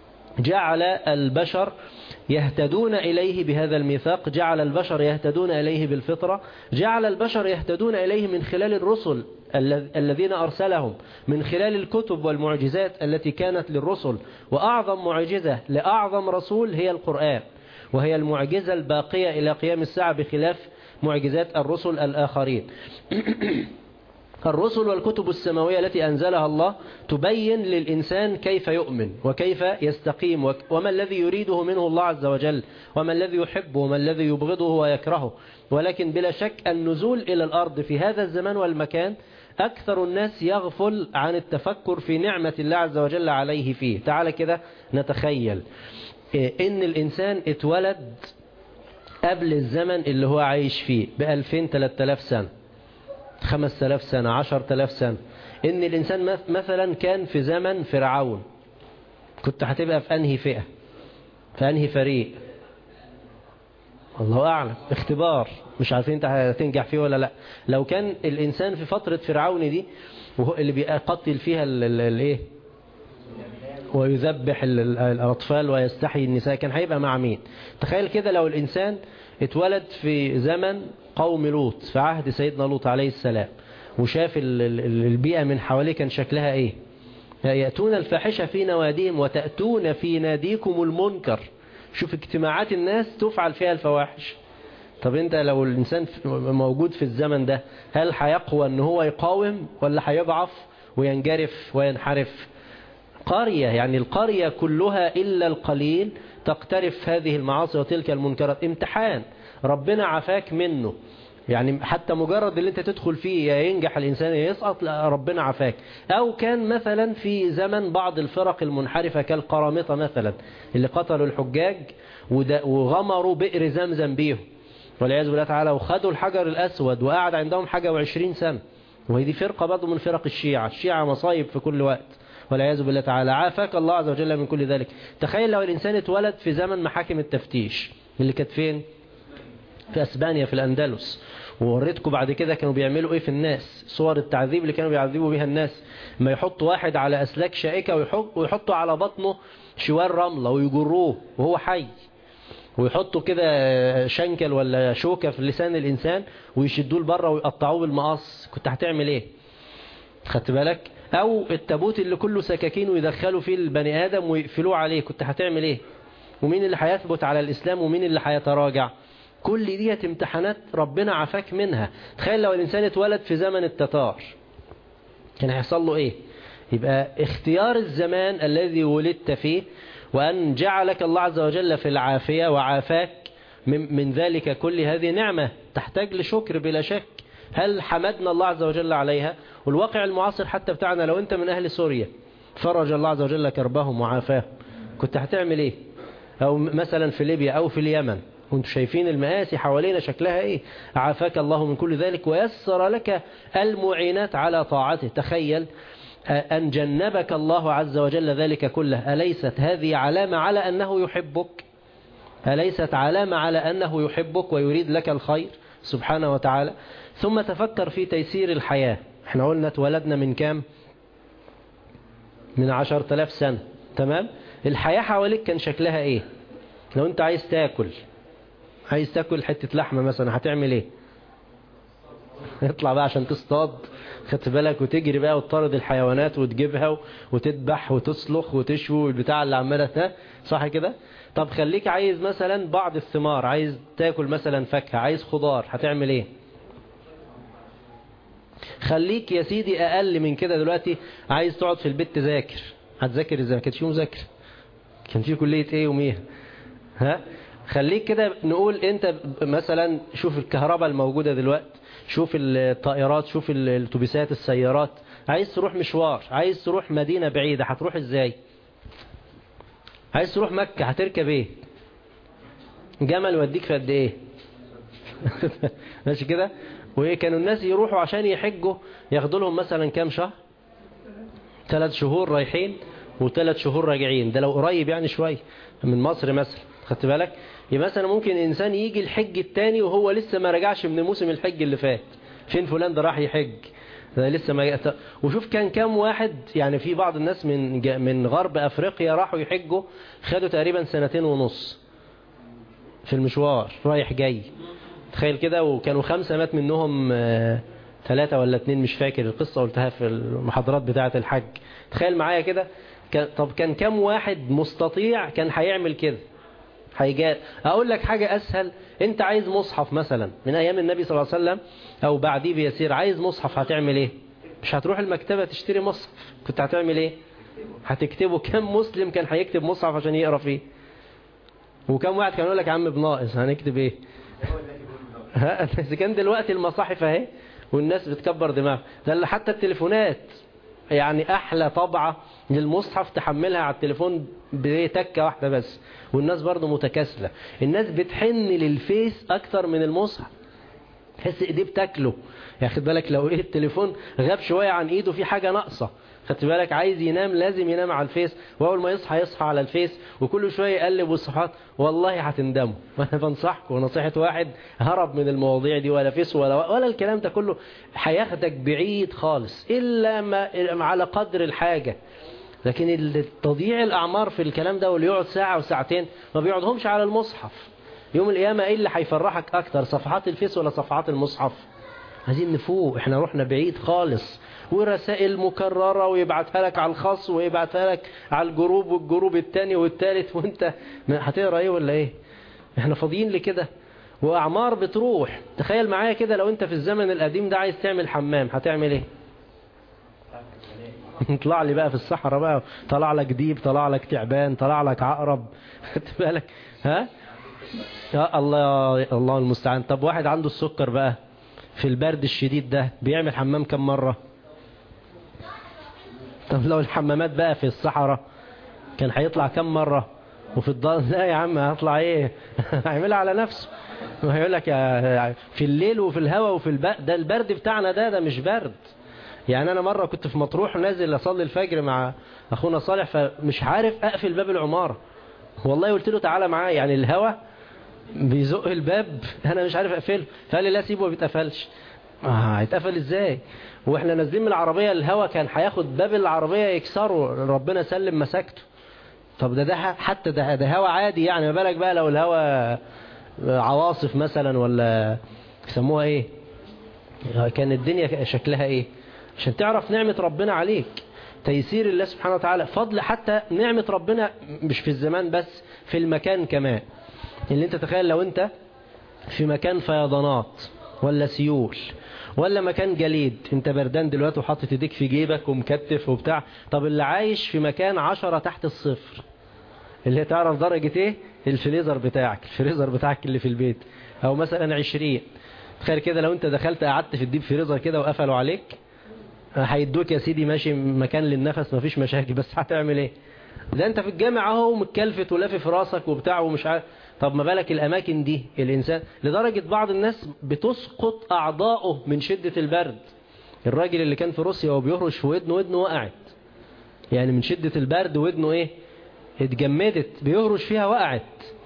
جعل البشر يهتدون إليه بهذا الميثاق جعل البشر يهتدون إليه بالفطرة جعل البشر يهتدون إليه من خلال الرسل الذين أرسلهم من خلال الكتب والمعجزات التي كانت للرسل وأعظم معجزة لأعظم رسول هي القرآن وهي المعجزة الباقية إلى قيام الساعة بخلاف معجزات الرسل الآخرين الرسل والكتب السماوية التي أنزلها الله تبين للإنسان كيف يؤمن وكيف يستقيم وما الذي يريده منه الله عز وجل وما الذي يحبه وما الذي يبغضه ويكرهه ولكن بلا شك النزول إلى الأرض في هذا الزمان والمكان أكثر الناس يغفل عن التفكر في نعمة الله عز وجل عليه فيه تعال كده نتخيل إن الإنسان اتولد قبل الزمن اللي هو عايش فيه بألفين ثلاثة آلاف سنة خمس تلاف سنة عشر تلاف سنة إن الإنسان مثلا كان في زمن فرعون كنت هتبقى في أنهي فئة في أنهي فريق الله أعلم اختبار مش عارفين انت هتنجح فيه ولا لا لو كان الإنسان في فترة فرعون دي وهو اللي بيقتل فيها الايه ويذبح الأطفال ويستحيي النساء كان هيبقى مع مين تخيل كده لو الإنسان اتولد في زمن قوم لوط في عهد سيدنا لوط عليه السلام وشاف البيئة من حواليه كان شكلها ايه يأتون الفاحشة في نواديهم وتأتون في ناديكم المنكر شوف اجتماعات الناس تفعل فيها الفواحش طب انت لو الانسان موجود في الزمن ده هل هيقوى ان هو يقاوم ولا هيضعف وينجرف وينحرف قرية يعني القرية كلها إلا القليل تقترف هذه المعاصي وتلك المنكرات امتحان ربنا عفاك منه يعني حتى مجرد اللي انت تدخل فيه يا ينجح الإنسان يا يسقط لا ربنا عافاك أو كان مثلا في زمن بعض الفرق المنحرفة كالقرامطة مثلا اللي قتلوا الحجاج وده- وغمروا بئر زمزم بيهم والعياذ بالله تعالى وخدوا الحجر الأسود وقعد عندهم حاجة وعشرين سنة وهي دي فرقة برضه من فرق الشيعة الشيعة مصايب في كل وقت والعياذ بالله تعالى عافاك الله عز وجل من كل ذلك تخيل لو الإنسان اتولد في زمن محاكم التفتيش اللي كانت فين في أسبانيا في الأندلس ووريتكم بعد كده كانوا بيعملوا ايه في الناس صور التعذيب اللي كانوا بيعذبوا بيها الناس ما يحطوا واحد على أسلاك شائكة ويحط ويحطوا على بطنه شوال رملة ويجروه وهو حي ويحطوا كده شنكل ولا شوكة في لسان الإنسان ويشدوه لبره ويقطعوه بالمقص كنت هتعمل ايه خدت بالك او التابوت اللي كله سكاكين ويدخلوا فيه البني ادم ويقفلوه عليه كنت هتعمل ايه ومين اللي هيثبت على الاسلام ومين اللي هيتراجع كل ديت امتحانات ربنا عافاك منها تخيل لو الانسان اتولد في زمن التتار كان هيحصل له ايه يبقى اختيار الزمان الذي ولدت فيه وأن جعلك الله عز وجل في العافية وعافاك من, من ذلك كل هذه نعمة تحتاج لشكر بلا شك هل حمدنا الله عز وجل عليها والواقع المعاصر حتى بتاعنا لو انت من أهل سوريا فرج الله عز وجل كربهم وعافاهم كنت هتعمل ايه أو مثلا في ليبيا أو في اليمن وانتم شايفين المآسي حوالينا شكلها ايه عافاك الله من كل ذلك ويسر لك المعينات على طاعته تخيل أن جنبك الله عز وجل ذلك كله أليست هذه علامة على أنه يحبك أليست علامة على أنه يحبك ويريد لك الخير سبحانه وتعالى ثم تفكر في تيسير الحياة احنا قلنا اتولدنا من كام من عشر تلاف سنة تمام الحياة حواليك كان شكلها ايه لو انت عايز تاكل عايز تاكل حتة لحمة مثلا هتعمل ايه اطلع بقى عشان تصطاد خدت بالك وتجري بقى وتطرد الحيوانات وتجيبها وتذبح وتسلخ وتشوي والبتاع اللي عماله ده صح كده طب خليك عايز مثلا بعض الثمار عايز تاكل مثلا فاكهه عايز خضار هتعمل ايه خليك يا سيدي اقل من كده دلوقتي عايز تقعد في البيت تذاكر هتذاكر ازاي ما كانش في مذاكره كان في كليه ايه يوميها ها خليك كده نقول انت مثلا شوف الكهرباء الموجوده دلوقتي شوف الطائرات شوف الاتوبيسات السيارات عايز تروح مشوار عايز تروح مدينة بعيدة هتروح ازاي عايز تروح مكة هتركب ايه جمل يوديك في قد ايه ماشي كده وايه كانوا الناس يروحوا عشان يحجوا ياخدوا لهم مثلا كام شهر ثلاث شهور رايحين وثلاث شهور راجعين ده لو قريب يعني شوية من مصر مثلا خدت بالك يبقى مثلا ممكن انسان يجي الحج التاني وهو لسه ما رجعش من موسم الحج اللي فات فين فلان ده راح يحج ده لسه ما جاء وشوف كان كام واحد يعني في بعض الناس من من غرب افريقيا راحوا يحجوا خدوا تقريبا سنتين ونص في المشوار رايح جاي تخيل كده وكانوا خمسة مات منهم ثلاثة ولا اتنين مش فاكر القصة قلتها في المحاضرات بتاعة الحج تخيل معايا كده طب كان كام واحد مستطيع كان هيعمل كده هيجا اقول لك حاجة اسهل انت عايز مصحف مثلا من ايام النبي صلى الله عليه وسلم او بعديه بيسير عايز مصحف هتعمل ايه مش هتروح المكتبة تشتري مصحف كنت هتعمل ايه هتكتبه كم مسلم كان هيكتب مصحف عشان يقرا فيه وكم واحد كان يقول لك يا عم بناقص هنكتب ايه اذا كان دلوقتي المصاحف اهي والناس بتكبر دماغها ده اللي حتى التليفونات يعني احلى طبعة للمصحف تحملها على التليفون بتكة واحدة بس والناس برضو متكاسلة الناس بتحن للفيس اكتر من المصحف تحس ايديه بتاكله يا خد بالك لو ايه التليفون غاب شوية عن ايده في حاجة ناقصة خدت بالك عايز ينام لازم ينام على الفيس واول ما يصحى يصحى على الفيس وكل شوية يقلب الصفحات والله هتندموا وانا بنصحكم ونصيحة واحد هرب من المواضيع دي ولا فيس ولا ولا الكلام ده كله هياخدك بعيد خالص الا ما على قدر الحاجة لكن تضييع الاعمار في الكلام ده واللي يقعد ساعة وساعتين ما بيقعدهمش على المصحف يوم القيامة ايه اللي هيفرحك اكتر صفحات الفيس ولا صفحات المصحف عايزين نفوق احنا رحنا بعيد خالص ورسائل مكررة ويبعتها لك على الخاص ويبعتها لك على الجروب والجروب التاني والتالت وانت هتقرا ايه ولا ايه احنا فاضيين لكده واعمار بتروح تخيل معايا كده لو انت في الزمن القديم ده عايز تعمل حمام هتعمل ايه طلع لي بقى في الصحراء بقى طلع لك ديب طلع لك تعبان طلع لك عقرب خدت بالك ها يا الله الله المستعان طب واحد عنده السكر بقى في البرد الشديد ده بيعمل حمام كم مرة طب لو الحمامات بقى في الصحراء كان هيطلع كم مرة وفي الضغط لا يا عم هطلع ايه هيعملها على نفسه وهيقول لك في الليل وفي الهواء وفي البرد ده البرد بتاعنا ده ده مش برد يعني انا مرة كنت في مطروح ونازل اصلي الفجر مع اخونا صالح فمش عارف اقفل باب العمارة والله قلت له تعالى معايا يعني الهواء بيزق الباب انا مش عارف اقفله فقال لي لا سيبه ما بيتقفلش آه هيتقفل ازاي واحنا نازلين من العربية الهوا كان هياخد باب العربية يكسره ربنا سلم مساكته طب ده ده حتى ده, ده هوا عادي يعني ما بالك بقى لو الهوا عواصف مثلا ولا يسموها ايه كان الدنيا شكلها ايه عشان تعرف نعمة ربنا عليك تيسير الله سبحانه وتعالى فضل حتى نعمة ربنا مش في الزمان بس في المكان كمان اللي انت تخيل لو انت في مكان فيضانات ولا سيول ولا مكان جليد انت بردان دلوقتي وحاطط ايديك في جيبك ومكتف وبتاع طب اللي عايش في مكان عشرة تحت الصفر اللي تعرف درجة ايه الفريزر بتاعك الفريزر بتاعك اللي في البيت او مثلا عشرين تخيل كده لو انت دخلت قعدت في الديب فريزر كده وقفلوا عليك هيدوك يا سيدي ماشي مكان للنفس مفيش مشاكل بس هتعمل ايه ده انت في الجامع اهو متكلفت ولافف راسك وبتاع ومش عارف طب ما بالك الاماكن دي الانسان لدرجة بعض الناس بتسقط اعضائه من شدة البرد الراجل اللي كان في روسيا وبيهرش في ودنه ودنه وقعت يعني من شدة البرد ودنه ايه اتجمدت بيهرش فيها وقعت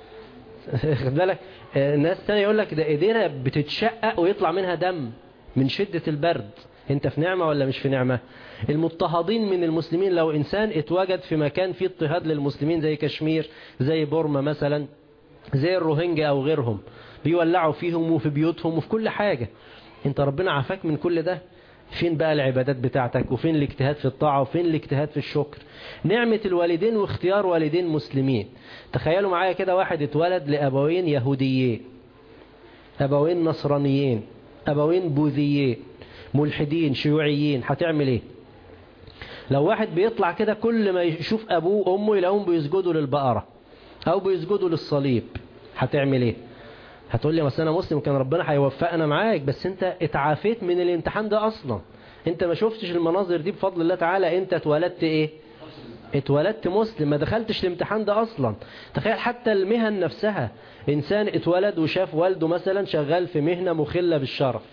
خد بالك ناس تانية يقول لك ده ايدينا بتتشقق ويطلع منها دم من شدة البرد انت في نعمة ولا مش في نعمة المضطهدين من المسلمين لو انسان اتوجد في مكان فيه اضطهاد للمسلمين زي كشمير زي بورما مثلا زي الروهينجا او غيرهم بيولعوا فيهم وفي بيوتهم وفي كل حاجة انت ربنا عافاك من كل ده فين بقى العبادات بتاعتك وفين الاجتهاد في الطاعة وفين الاجتهاد في الشكر نعمة الوالدين واختيار والدين مسلمين تخيلوا معايا كده واحد اتولد لأبوين يهوديين أبوين نصرانيين أبوين بوذيين ملحدين شيوعيين هتعمل ايه لو واحد بيطلع كده كل ما يشوف أبوه وأمه يلاقوهم بيسجدوا للبقرة أو بيسجدوا للصليب هتعمل ايه هتقول لي مثلا أنا مسلم كان ربنا هيوفقنا معاك بس انت اتعافيت من الامتحان ده أصلا انت ما شفتش المناظر دي بفضل الله تعالى انت اتولدت ايه اتولدت مسلم ما دخلتش الامتحان ده أصلا تخيل حتى المهن نفسها إنسان اتولد وشاف والده مثلا شغال في مهنة مخلة بالشرف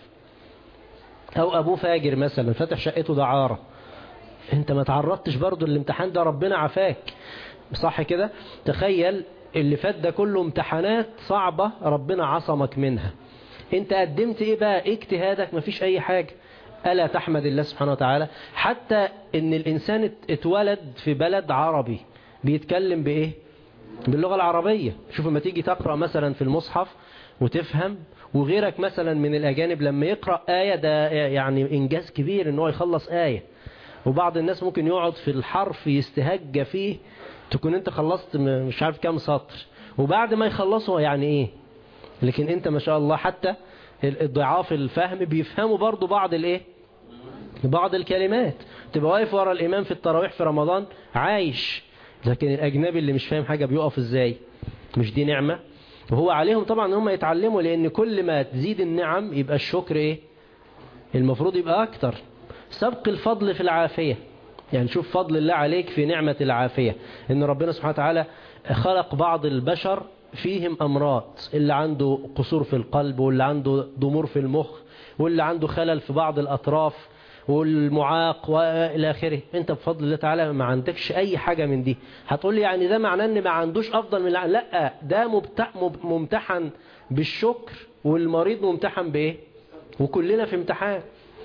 أو أبوه فاجر مثلا فتح شقته دعارة انت ما تعرضتش برضو الامتحان ده ربنا عفاك صح كده تخيل اللي فات ده كله امتحانات صعبة ربنا عصمك منها انت قدمت ايه بقى ايه اجتهادك مفيش اي حاجة ألا تحمد الله سبحانه وتعالى حتى ان الانسان اتولد في بلد عربي بيتكلم بايه باللغة العربية شوف لما تيجي تقرأ مثلا في المصحف وتفهم وغيرك مثلا من الأجانب لما يقرأ آية ده يعني إنجاز كبير ان هو يخلص آية وبعض الناس ممكن يقعد في الحرف يستهج فيه تكون انت خلصت مش عارف كام سطر وبعد ما يخلصوا يعني ايه لكن انت ما شاء الله حتى الضعاف الفهم بيفهموا برضو بعض الايه بعض الكلمات تبقى واقف ورا الامام في التراويح في رمضان عايش لكن الاجنبي اللي مش فاهم حاجة بيقف ازاي مش دي نعمة وهو عليهم طبعا ان هم يتعلموا لان كل ما تزيد النعم يبقى الشكر ايه المفروض يبقى اكتر سبق الفضل في العافية يعني شوف فضل الله عليك في نعمة العافية ان ربنا سبحانه وتعالى خلق بعض البشر فيهم أمراض اللي عنده قصور في القلب واللي عنده ضمور في المخ واللي عنده خلل في بعض الأطراف والمعاق وإلى آخره انت بفضل الله تعالى ما عندكش أي حاجة من دي هتقول لي يعني ده معناه ان ما عندوش أفضل من لا ده ممتحن بالشكر والمريض ممتحن بإيه وكلنا في امتحان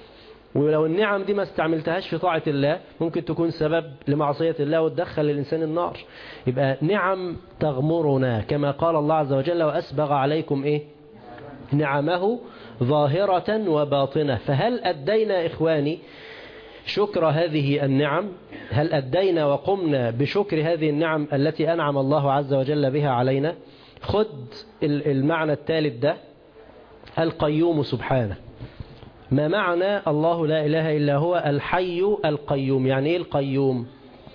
ولو النعم دي ما استعملتهاش في طاعة الله ممكن تكون سبب لمعصية الله وتدخل الإنسان النار يبقى نعم تغمرنا كما قال الله عز وجل وأسبغ عليكم إيه نعمه ظاهرة وباطنة فهل أدينا إخواني شكر هذه النعم هل أدينا وقمنا بشكر هذه النعم التي أنعم الله عز وجل بها علينا خد المعنى الثالث ده القيوم سبحانه ما معنى الله لا إله إلا هو الحي القيوم يعني إيه القيوم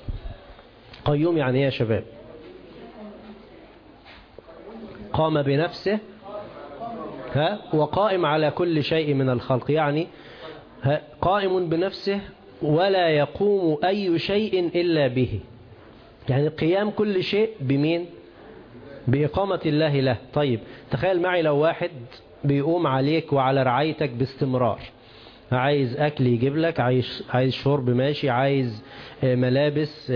قيوم يعني إيه يا شباب قام بنفسه ها وقائم على كل شيء من الخلق يعني ها قائم بنفسه ولا يقوم أي شيء إلا به يعني قيام كل شيء بمين بإقامة الله له طيب تخيل معي لو واحد بيقوم عليك وعلى رعايتك باستمرار عايز أكل يجيب لك عايز, عايز شرب ماشي عايز ملابس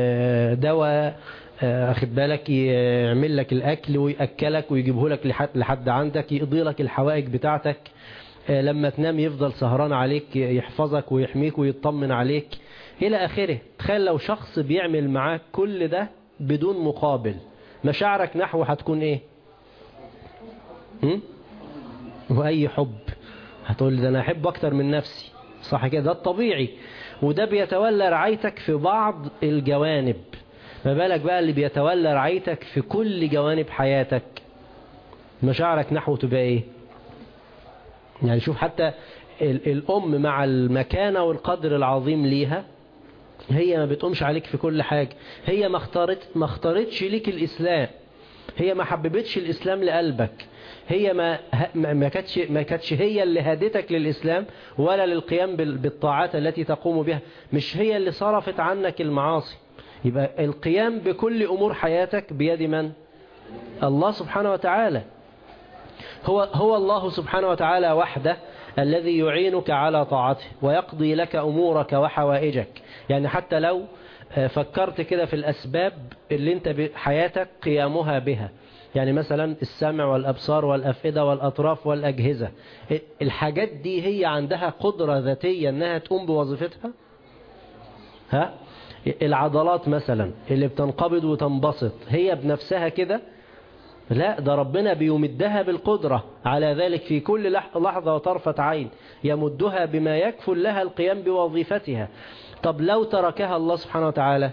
دواء أخد بالك يعمل لك الأكل ويأكلك ويجيبه لك لحد عندك يقضي لك الحوائج بتاعتك لما تنام يفضل سهران عليك يحفظك ويحميك ويطمن عليك إلى آخره تخيل لو شخص بيعمل معاك كل ده بدون مقابل مشاعرك نحوه هتكون إيه هم؟ وأي حب هتقول لي ده أنا أحب أكتر من نفسي صح كده ده الطبيعي وده بيتولى رعايتك في بعض الجوانب ما بالك بقى اللي بيتولى رعايتك في كل جوانب حياتك مشاعرك نحوه تبقى ايه يعني شوف حتى الأم مع المكانة والقدر العظيم ليها هي ما بتقومش عليك في كل حاجة هي ما اختارت ما اختارتش ليك الإسلام هي ما حببتش الإسلام لقلبك هي ما ما كانتش ما كانتش هي اللي هادتك للإسلام ولا للقيام بالطاعات التي تقوم بها مش هي اللي صرفت عنك المعاصي يبقى القيام بكل أمور حياتك بيد من الله سبحانه وتعالى هو هو الله سبحانه وتعالى وحده الذي يعينك على طاعته ويقضي لك أمورك وحوائجك يعني حتى لو فكرت كده في الأسباب اللي انت حياتك قيامها بها يعني مثلا السمع والأبصار والأفئدة والأطراف والأجهزة الحاجات دي هي عندها قدرة ذاتية أنها تقوم بوظيفتها ها العضلات مثلا اللي بتنقبض وتنبسط هي بنفسها كده لا ده ربنا بيمدها بالقدرة على ذلك في كل لحظة وطرفة عين يمدها بما يكفل لها القيام بوظيفتها طب لو تركها الله سبحانه وتعالى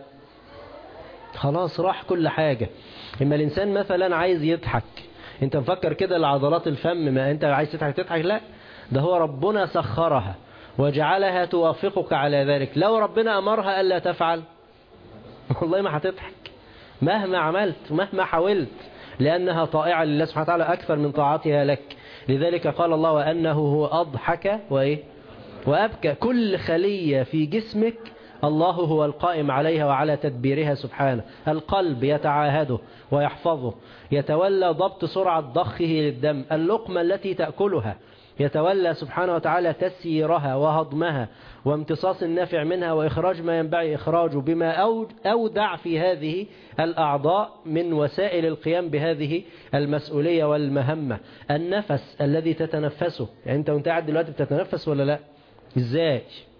خلاص راح كل حاجة إما الإنسان مثلا عايز يضحك انت مفكر كده العضلات الفم ما انت عايز تضحك تضحك لا ده هو ربنا سخرها وجعلها توافقك على ذلك لو ربنا أمرها ألا تفعل والله ما هتضحك مهما عملت مهما حاولت لأنها طائعة لله سبحانه وتعالى أكثر من طاعتها لك لذلك قال الله وأنه هو أضحك وإيه وأبكى كل خلية في جسمك الله هو القائم عليها وعلى تدبيرها سبحانه القلب يتعاهده ويحفظه يتولى ضبط سرعة ضخه للدم اللقمة التي تأكلها يتولى سبحانه وتعالى تسييرها وهضمها وامتصاص النافع منها وإخراج ما ينبغي إخراجه بما أودع في هذه الأعضاء من وسائل القيام بهذه المسؤولية والمهمة النفس الذي تتنفسه يعني أنت وانت قاعد دلوقتي بتتنفس ولا لا إزاي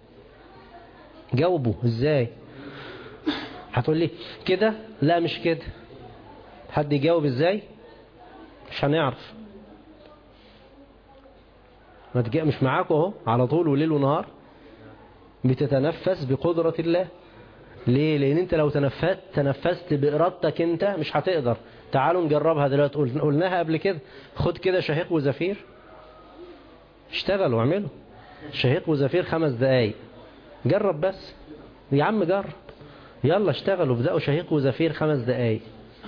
جاوبه إزاي هتقول لي كده لا مش كده حد يجاوب إزاي مش هنعرف ما تجي مش معاك اهو على طول وليل ونهار بتتنفس بقدرة الله ليه لان انت لو تنفست تنفست بارادتك انت مش هتقدر تعالوا نجربها دلوقتي قلناها قبل كده خد كده شهيق وزفير اشتغلوا اعملوا شهيق وزفير خمس دقايق جرب بس يا عم جرب يلا اشتغلوا ابدأوا شهيق وزفير خمس دقايق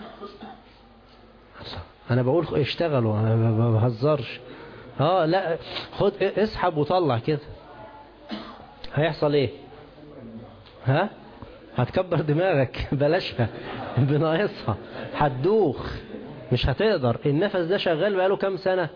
انا بقول اشتغلوا انا ما بهزرش اه لا خد اسحب وطلع كده هيحصل ايه ها هتكبر دماغك بلاشها بناقصها هتدوخ مش هتقدر النفس ده شغال بقاله كام سنة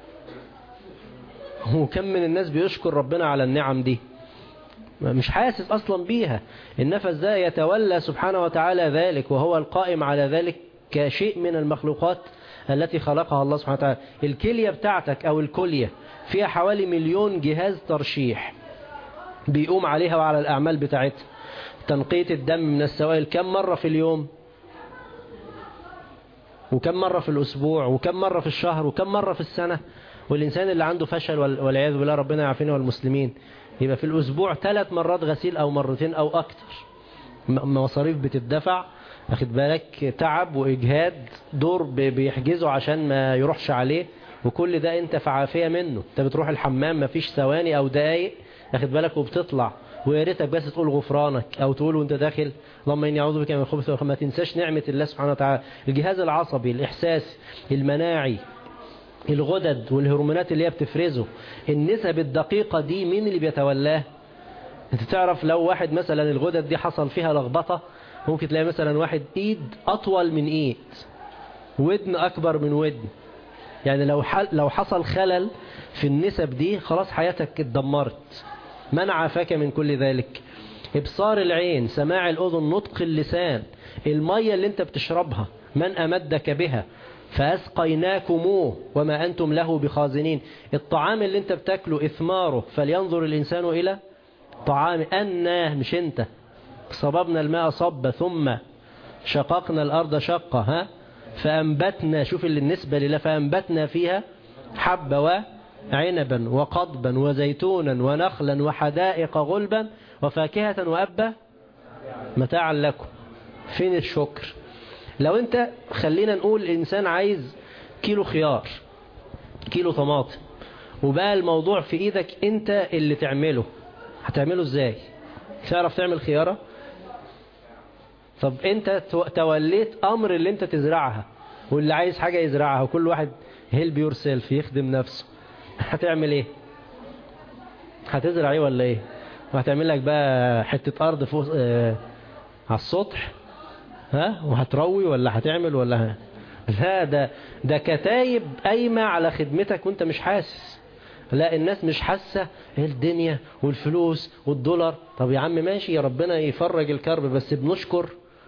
وكم من الناس بيشكر ربنا على النعم دي مش حاسس أصلا بيها النفس ده يتولى سبحانه وتعالى ذلك وهو القائم على ذلك كشيء من المخلوقات التي خلقها الله سبحانه وتعالى الكلية بتاعتك أو الكلية فيها حوالي مليون جهاز ترشيح بيقوم عليها وعلى الأعمال بتاعتها تنقية الدم من السوائل كم مرة في اليوم وكم مرة في الأسبوع وكم مرة في الشهر وكم مرة في السنة والإنسان اللي عنده فشل والعياذ بالله ربنا يعافينا والمسلمين يبقى في الأسبوع ثلاث مرات غسيل أو مرتين أو أكتر مصاريف بتدفع أخد بالك تعب وإجهاد دور بيحجزه عشان ما يروحش عليه وكل ده انت في عافية منه انت بتروح الحمام مفيش ثواني او دقايق اخد بالك وبتطلع ويا ريتك بس تقول غفرانك او تقول وانت داخل اللهم اني اعوذ بك من الخبث ما تنساش نعمة الله سبحانه وتعالى الجهاز العصبي الاحساسي المناعي الغدد والهرمونات اللي هي بتفرزه النسب الدقيقة دي مين اللي بيتولاه انت تعرف لو واحد مثلا الغدد دي حصل فيها لخبطة ممكن تلاقي مثلا واحد ايد اطول من ايد ودن اكبر من ودن يعني لو لو حصل خلل في النسب دي خلاص حياتك اتدمرت من عافاك من كل ذلك ابصار العين سماع الاذن نطق اللسان المية اللي انت بتشربها من امدك بها فأسقيناكموه وما أنتم له بخازنين الطعام اللي انت بتاكله إثماره فلينظر الإنسان إلى طعام أنا مش انت صببنا الماء صب ثم شققنا الأرض شقة ها فأنبتنا شوف اللي النسبة لله فأنبتنا فيها حبة وعنبا وقضبا وزيتونا ونخلا وحدائق غلبا وفاكهة وأبا متاعا لكم فين الشكر لو انت خلينا نقول الانسان عايز كيلو خيار كيلو طماطم وبقى الموضوع في ايدك انت اللي تعمله هتعمله ازاي تعرف تعمل خيارة طب انت توليت امر اللي انت تزرعها واللي عايز حاجة يزرعها وكل واحد هيلب يور سيلف يخدم نفسه هتعمل ايه هتزرع ايه ولا ايه وهتعمل لك بقى حتة ارض فوق اه على السطح ها وهتروي ولا هتعمل ولا ها لا ده ده كتايب قايمة على خدمتك وانت مش حاسس لا الناس مش حاسة ايه الدنيا والفلوس والدولار طب يا عم ماشي يا ربنا يفرج الكرب بس بنشكر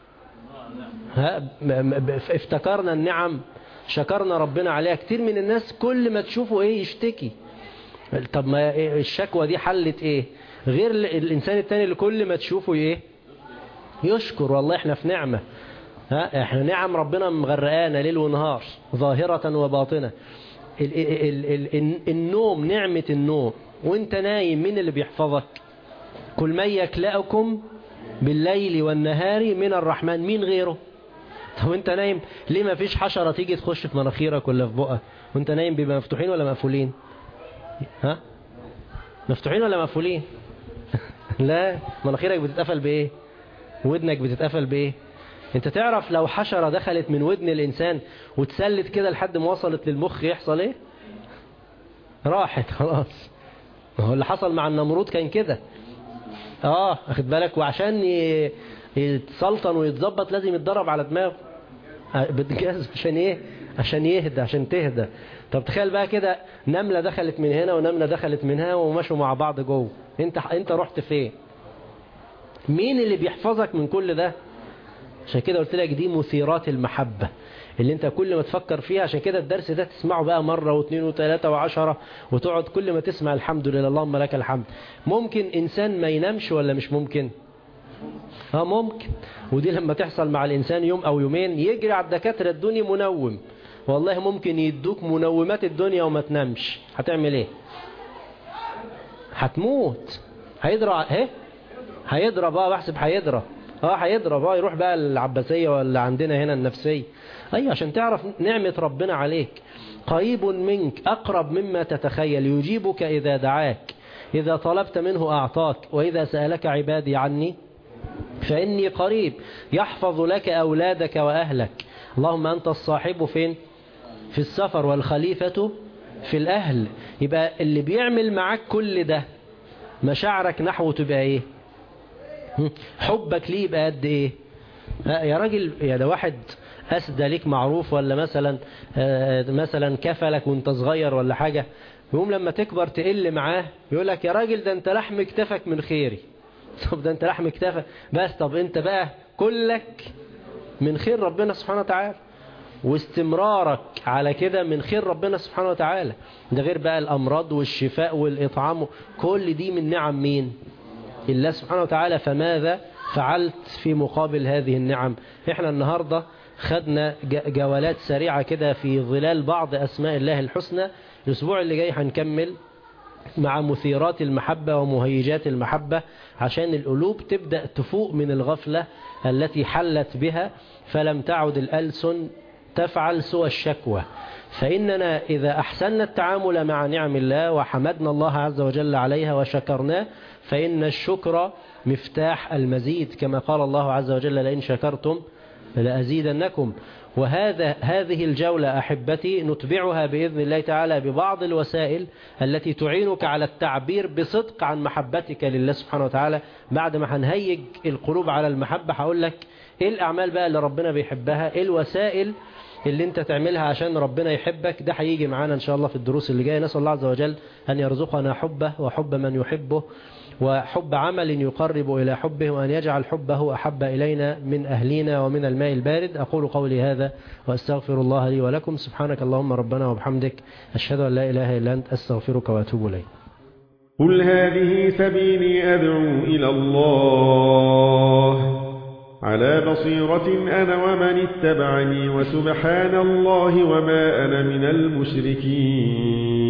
ها افتكرنا النعم شكرنا ربنا عليها كتير من الناس كل ما تشوفه ايه يشتكي طب ما الشكوى دي حلت ايه غير الانسان التاني اللي كل ما تشوفه ايه يشكر والله احنا في نعمة ها احنا نعم ربنا مغرقانا ليل ونهار ظاهرة وباطنة ال ال ال النوم نعمة النوم وانت نايم مين اللي بيحفظك كل من يكلأكم بالليل والنهار من الرحمن مين غيره طب انت نايم ليه ما فيش حشرة تيجي تخش في مناخيرك ولا في بقك وانت نايم بيبقى مفتوحين ولا مقفولين ها مفتوحين ولا مقفولين لا مناخيرك بتتقفل بايه ودنك بتتقفل بايه انت تعرف لو حشرة دخلت من ودن الانسان وتسلت كده لحد ما وصلت للمخ يحصل ايه راحت خلاص هو اللي حصل مع النمرود كان كده اه اخد بالك وعشان يتسلطن ويتظبط لازم يتضرب على دماغه بالجاز عشان ايه عشان يهدى عشان تهدى طب تخيل بقى كده نملة دخلت من هنا ونملة دخلت من هنا ومشوا مع بعض جوه انت انت رحت فين مين اللي بيحفظك من كل ده عشان كده قلت لك دي مثيرات المحبة اللي انت كل ما تفكر فيها عشان كده الدرس ده تسمعه بقى مرة واثنين وثلاثة وعشرة وتقعد كل ما تسمع الحمد لله اللهم لك الحمد ممكن انسان ما ينامش ولا مش ممكن اه ممكن ودي لما تحصل مع الانسان يوم او يومين يجري على الدكاترة الدنيا منوم والله ممكن يدوك منومات الدنيا وما تنامش هتعمل ايه هتموت هيضرع ايه هيضرب اه بحسب هيضرب اه هيضرب اه يروح بقى العباسية ولا عندنا هنا النفسية اي عشان تعرف نعمة ربنا عليك قريب منك اقرب مما تتخيل يجيبك اذا دعاك اذا طلبت منه اعطاك واذا سألك عبادي عني فاني قريب يحفظ لك اولادك واهلك اللهم انت الصاحب فين في السفر والخليفة في الاهل يبقى اللي بيعمل معاك كل ده مشاعرك نحوه تبقى ايه حبك ليه يبقى قد ايه يا راجل يا ده واحد أسدى ليك معروف ولا مثلا مثلا كفلك وانت صغير ولا حاجة يقوم لما تكبر تقل معاه يقول لك يا راجل ده انت لحم كتفك من خيري طب ده انت لحم كتفك بس طب انت بقى كلك من خير ربنا سبحانه وتعالى واستمرارك على كده من خير ربنا سبحانه وتعالى ده غير بقى الأمراض والشفاء والإطعام كل دي من نعم مين الله سبحانه وتعالى فماذا فعلت في مقابل هذه النعم احنا النهاردة خدنا جولات سريعة كده في ظلال بعض أسماء الله الحسنى الأسبوع اللي جاي هنكمل مع مثيرات المحبة ومهيجات المحبة عشان القلوب تبدأ تفوق من الغفلة التي حلت بها فلم تعد الألسن تفعل سوى الشكوى فإننا إذا أحسننا التعامل مع نعم الله وحمدنا الله عز وجل عليها وشكرناه فإن الشكر مفتاح المزيد كما قال الله عز وجل لئن شكرتم لأزيدنكم وهذا هذه الجولة أحبتي نتبعها بإذن الله تعالى ببعض الوسائل التي تعينك على التعبير بصدق عن محبتك لله سبحانه وتعالى بعد ما هنهيج القلوب على المحبة هقول لك إيه الأعمال بقى اللي ربنا بيحبها إيه الوسائل اللي انت تعملها عشان ربنا يحبك ده هيجي معانا ان شاء الله في الدروس اللي جايه نسال الله عز وجل ان يرزقنا حبه وحب من يحبه وحب عمل يقرب إلى حبه وأن يجعل حبه أحب إلينا من أهلنا ومن الماء البارد أقول قولي هذا وأستغفر الله لي ولكم سبحانك اللهم ربنا وبحمدك أشهد أن لا إله إلا أنت أستغفرك وأتوب إليك قل هذه سبيلي أدعو إلى الله على بصيرة أنا ومن اتبعني وسبحان الله وما أنا من المشركين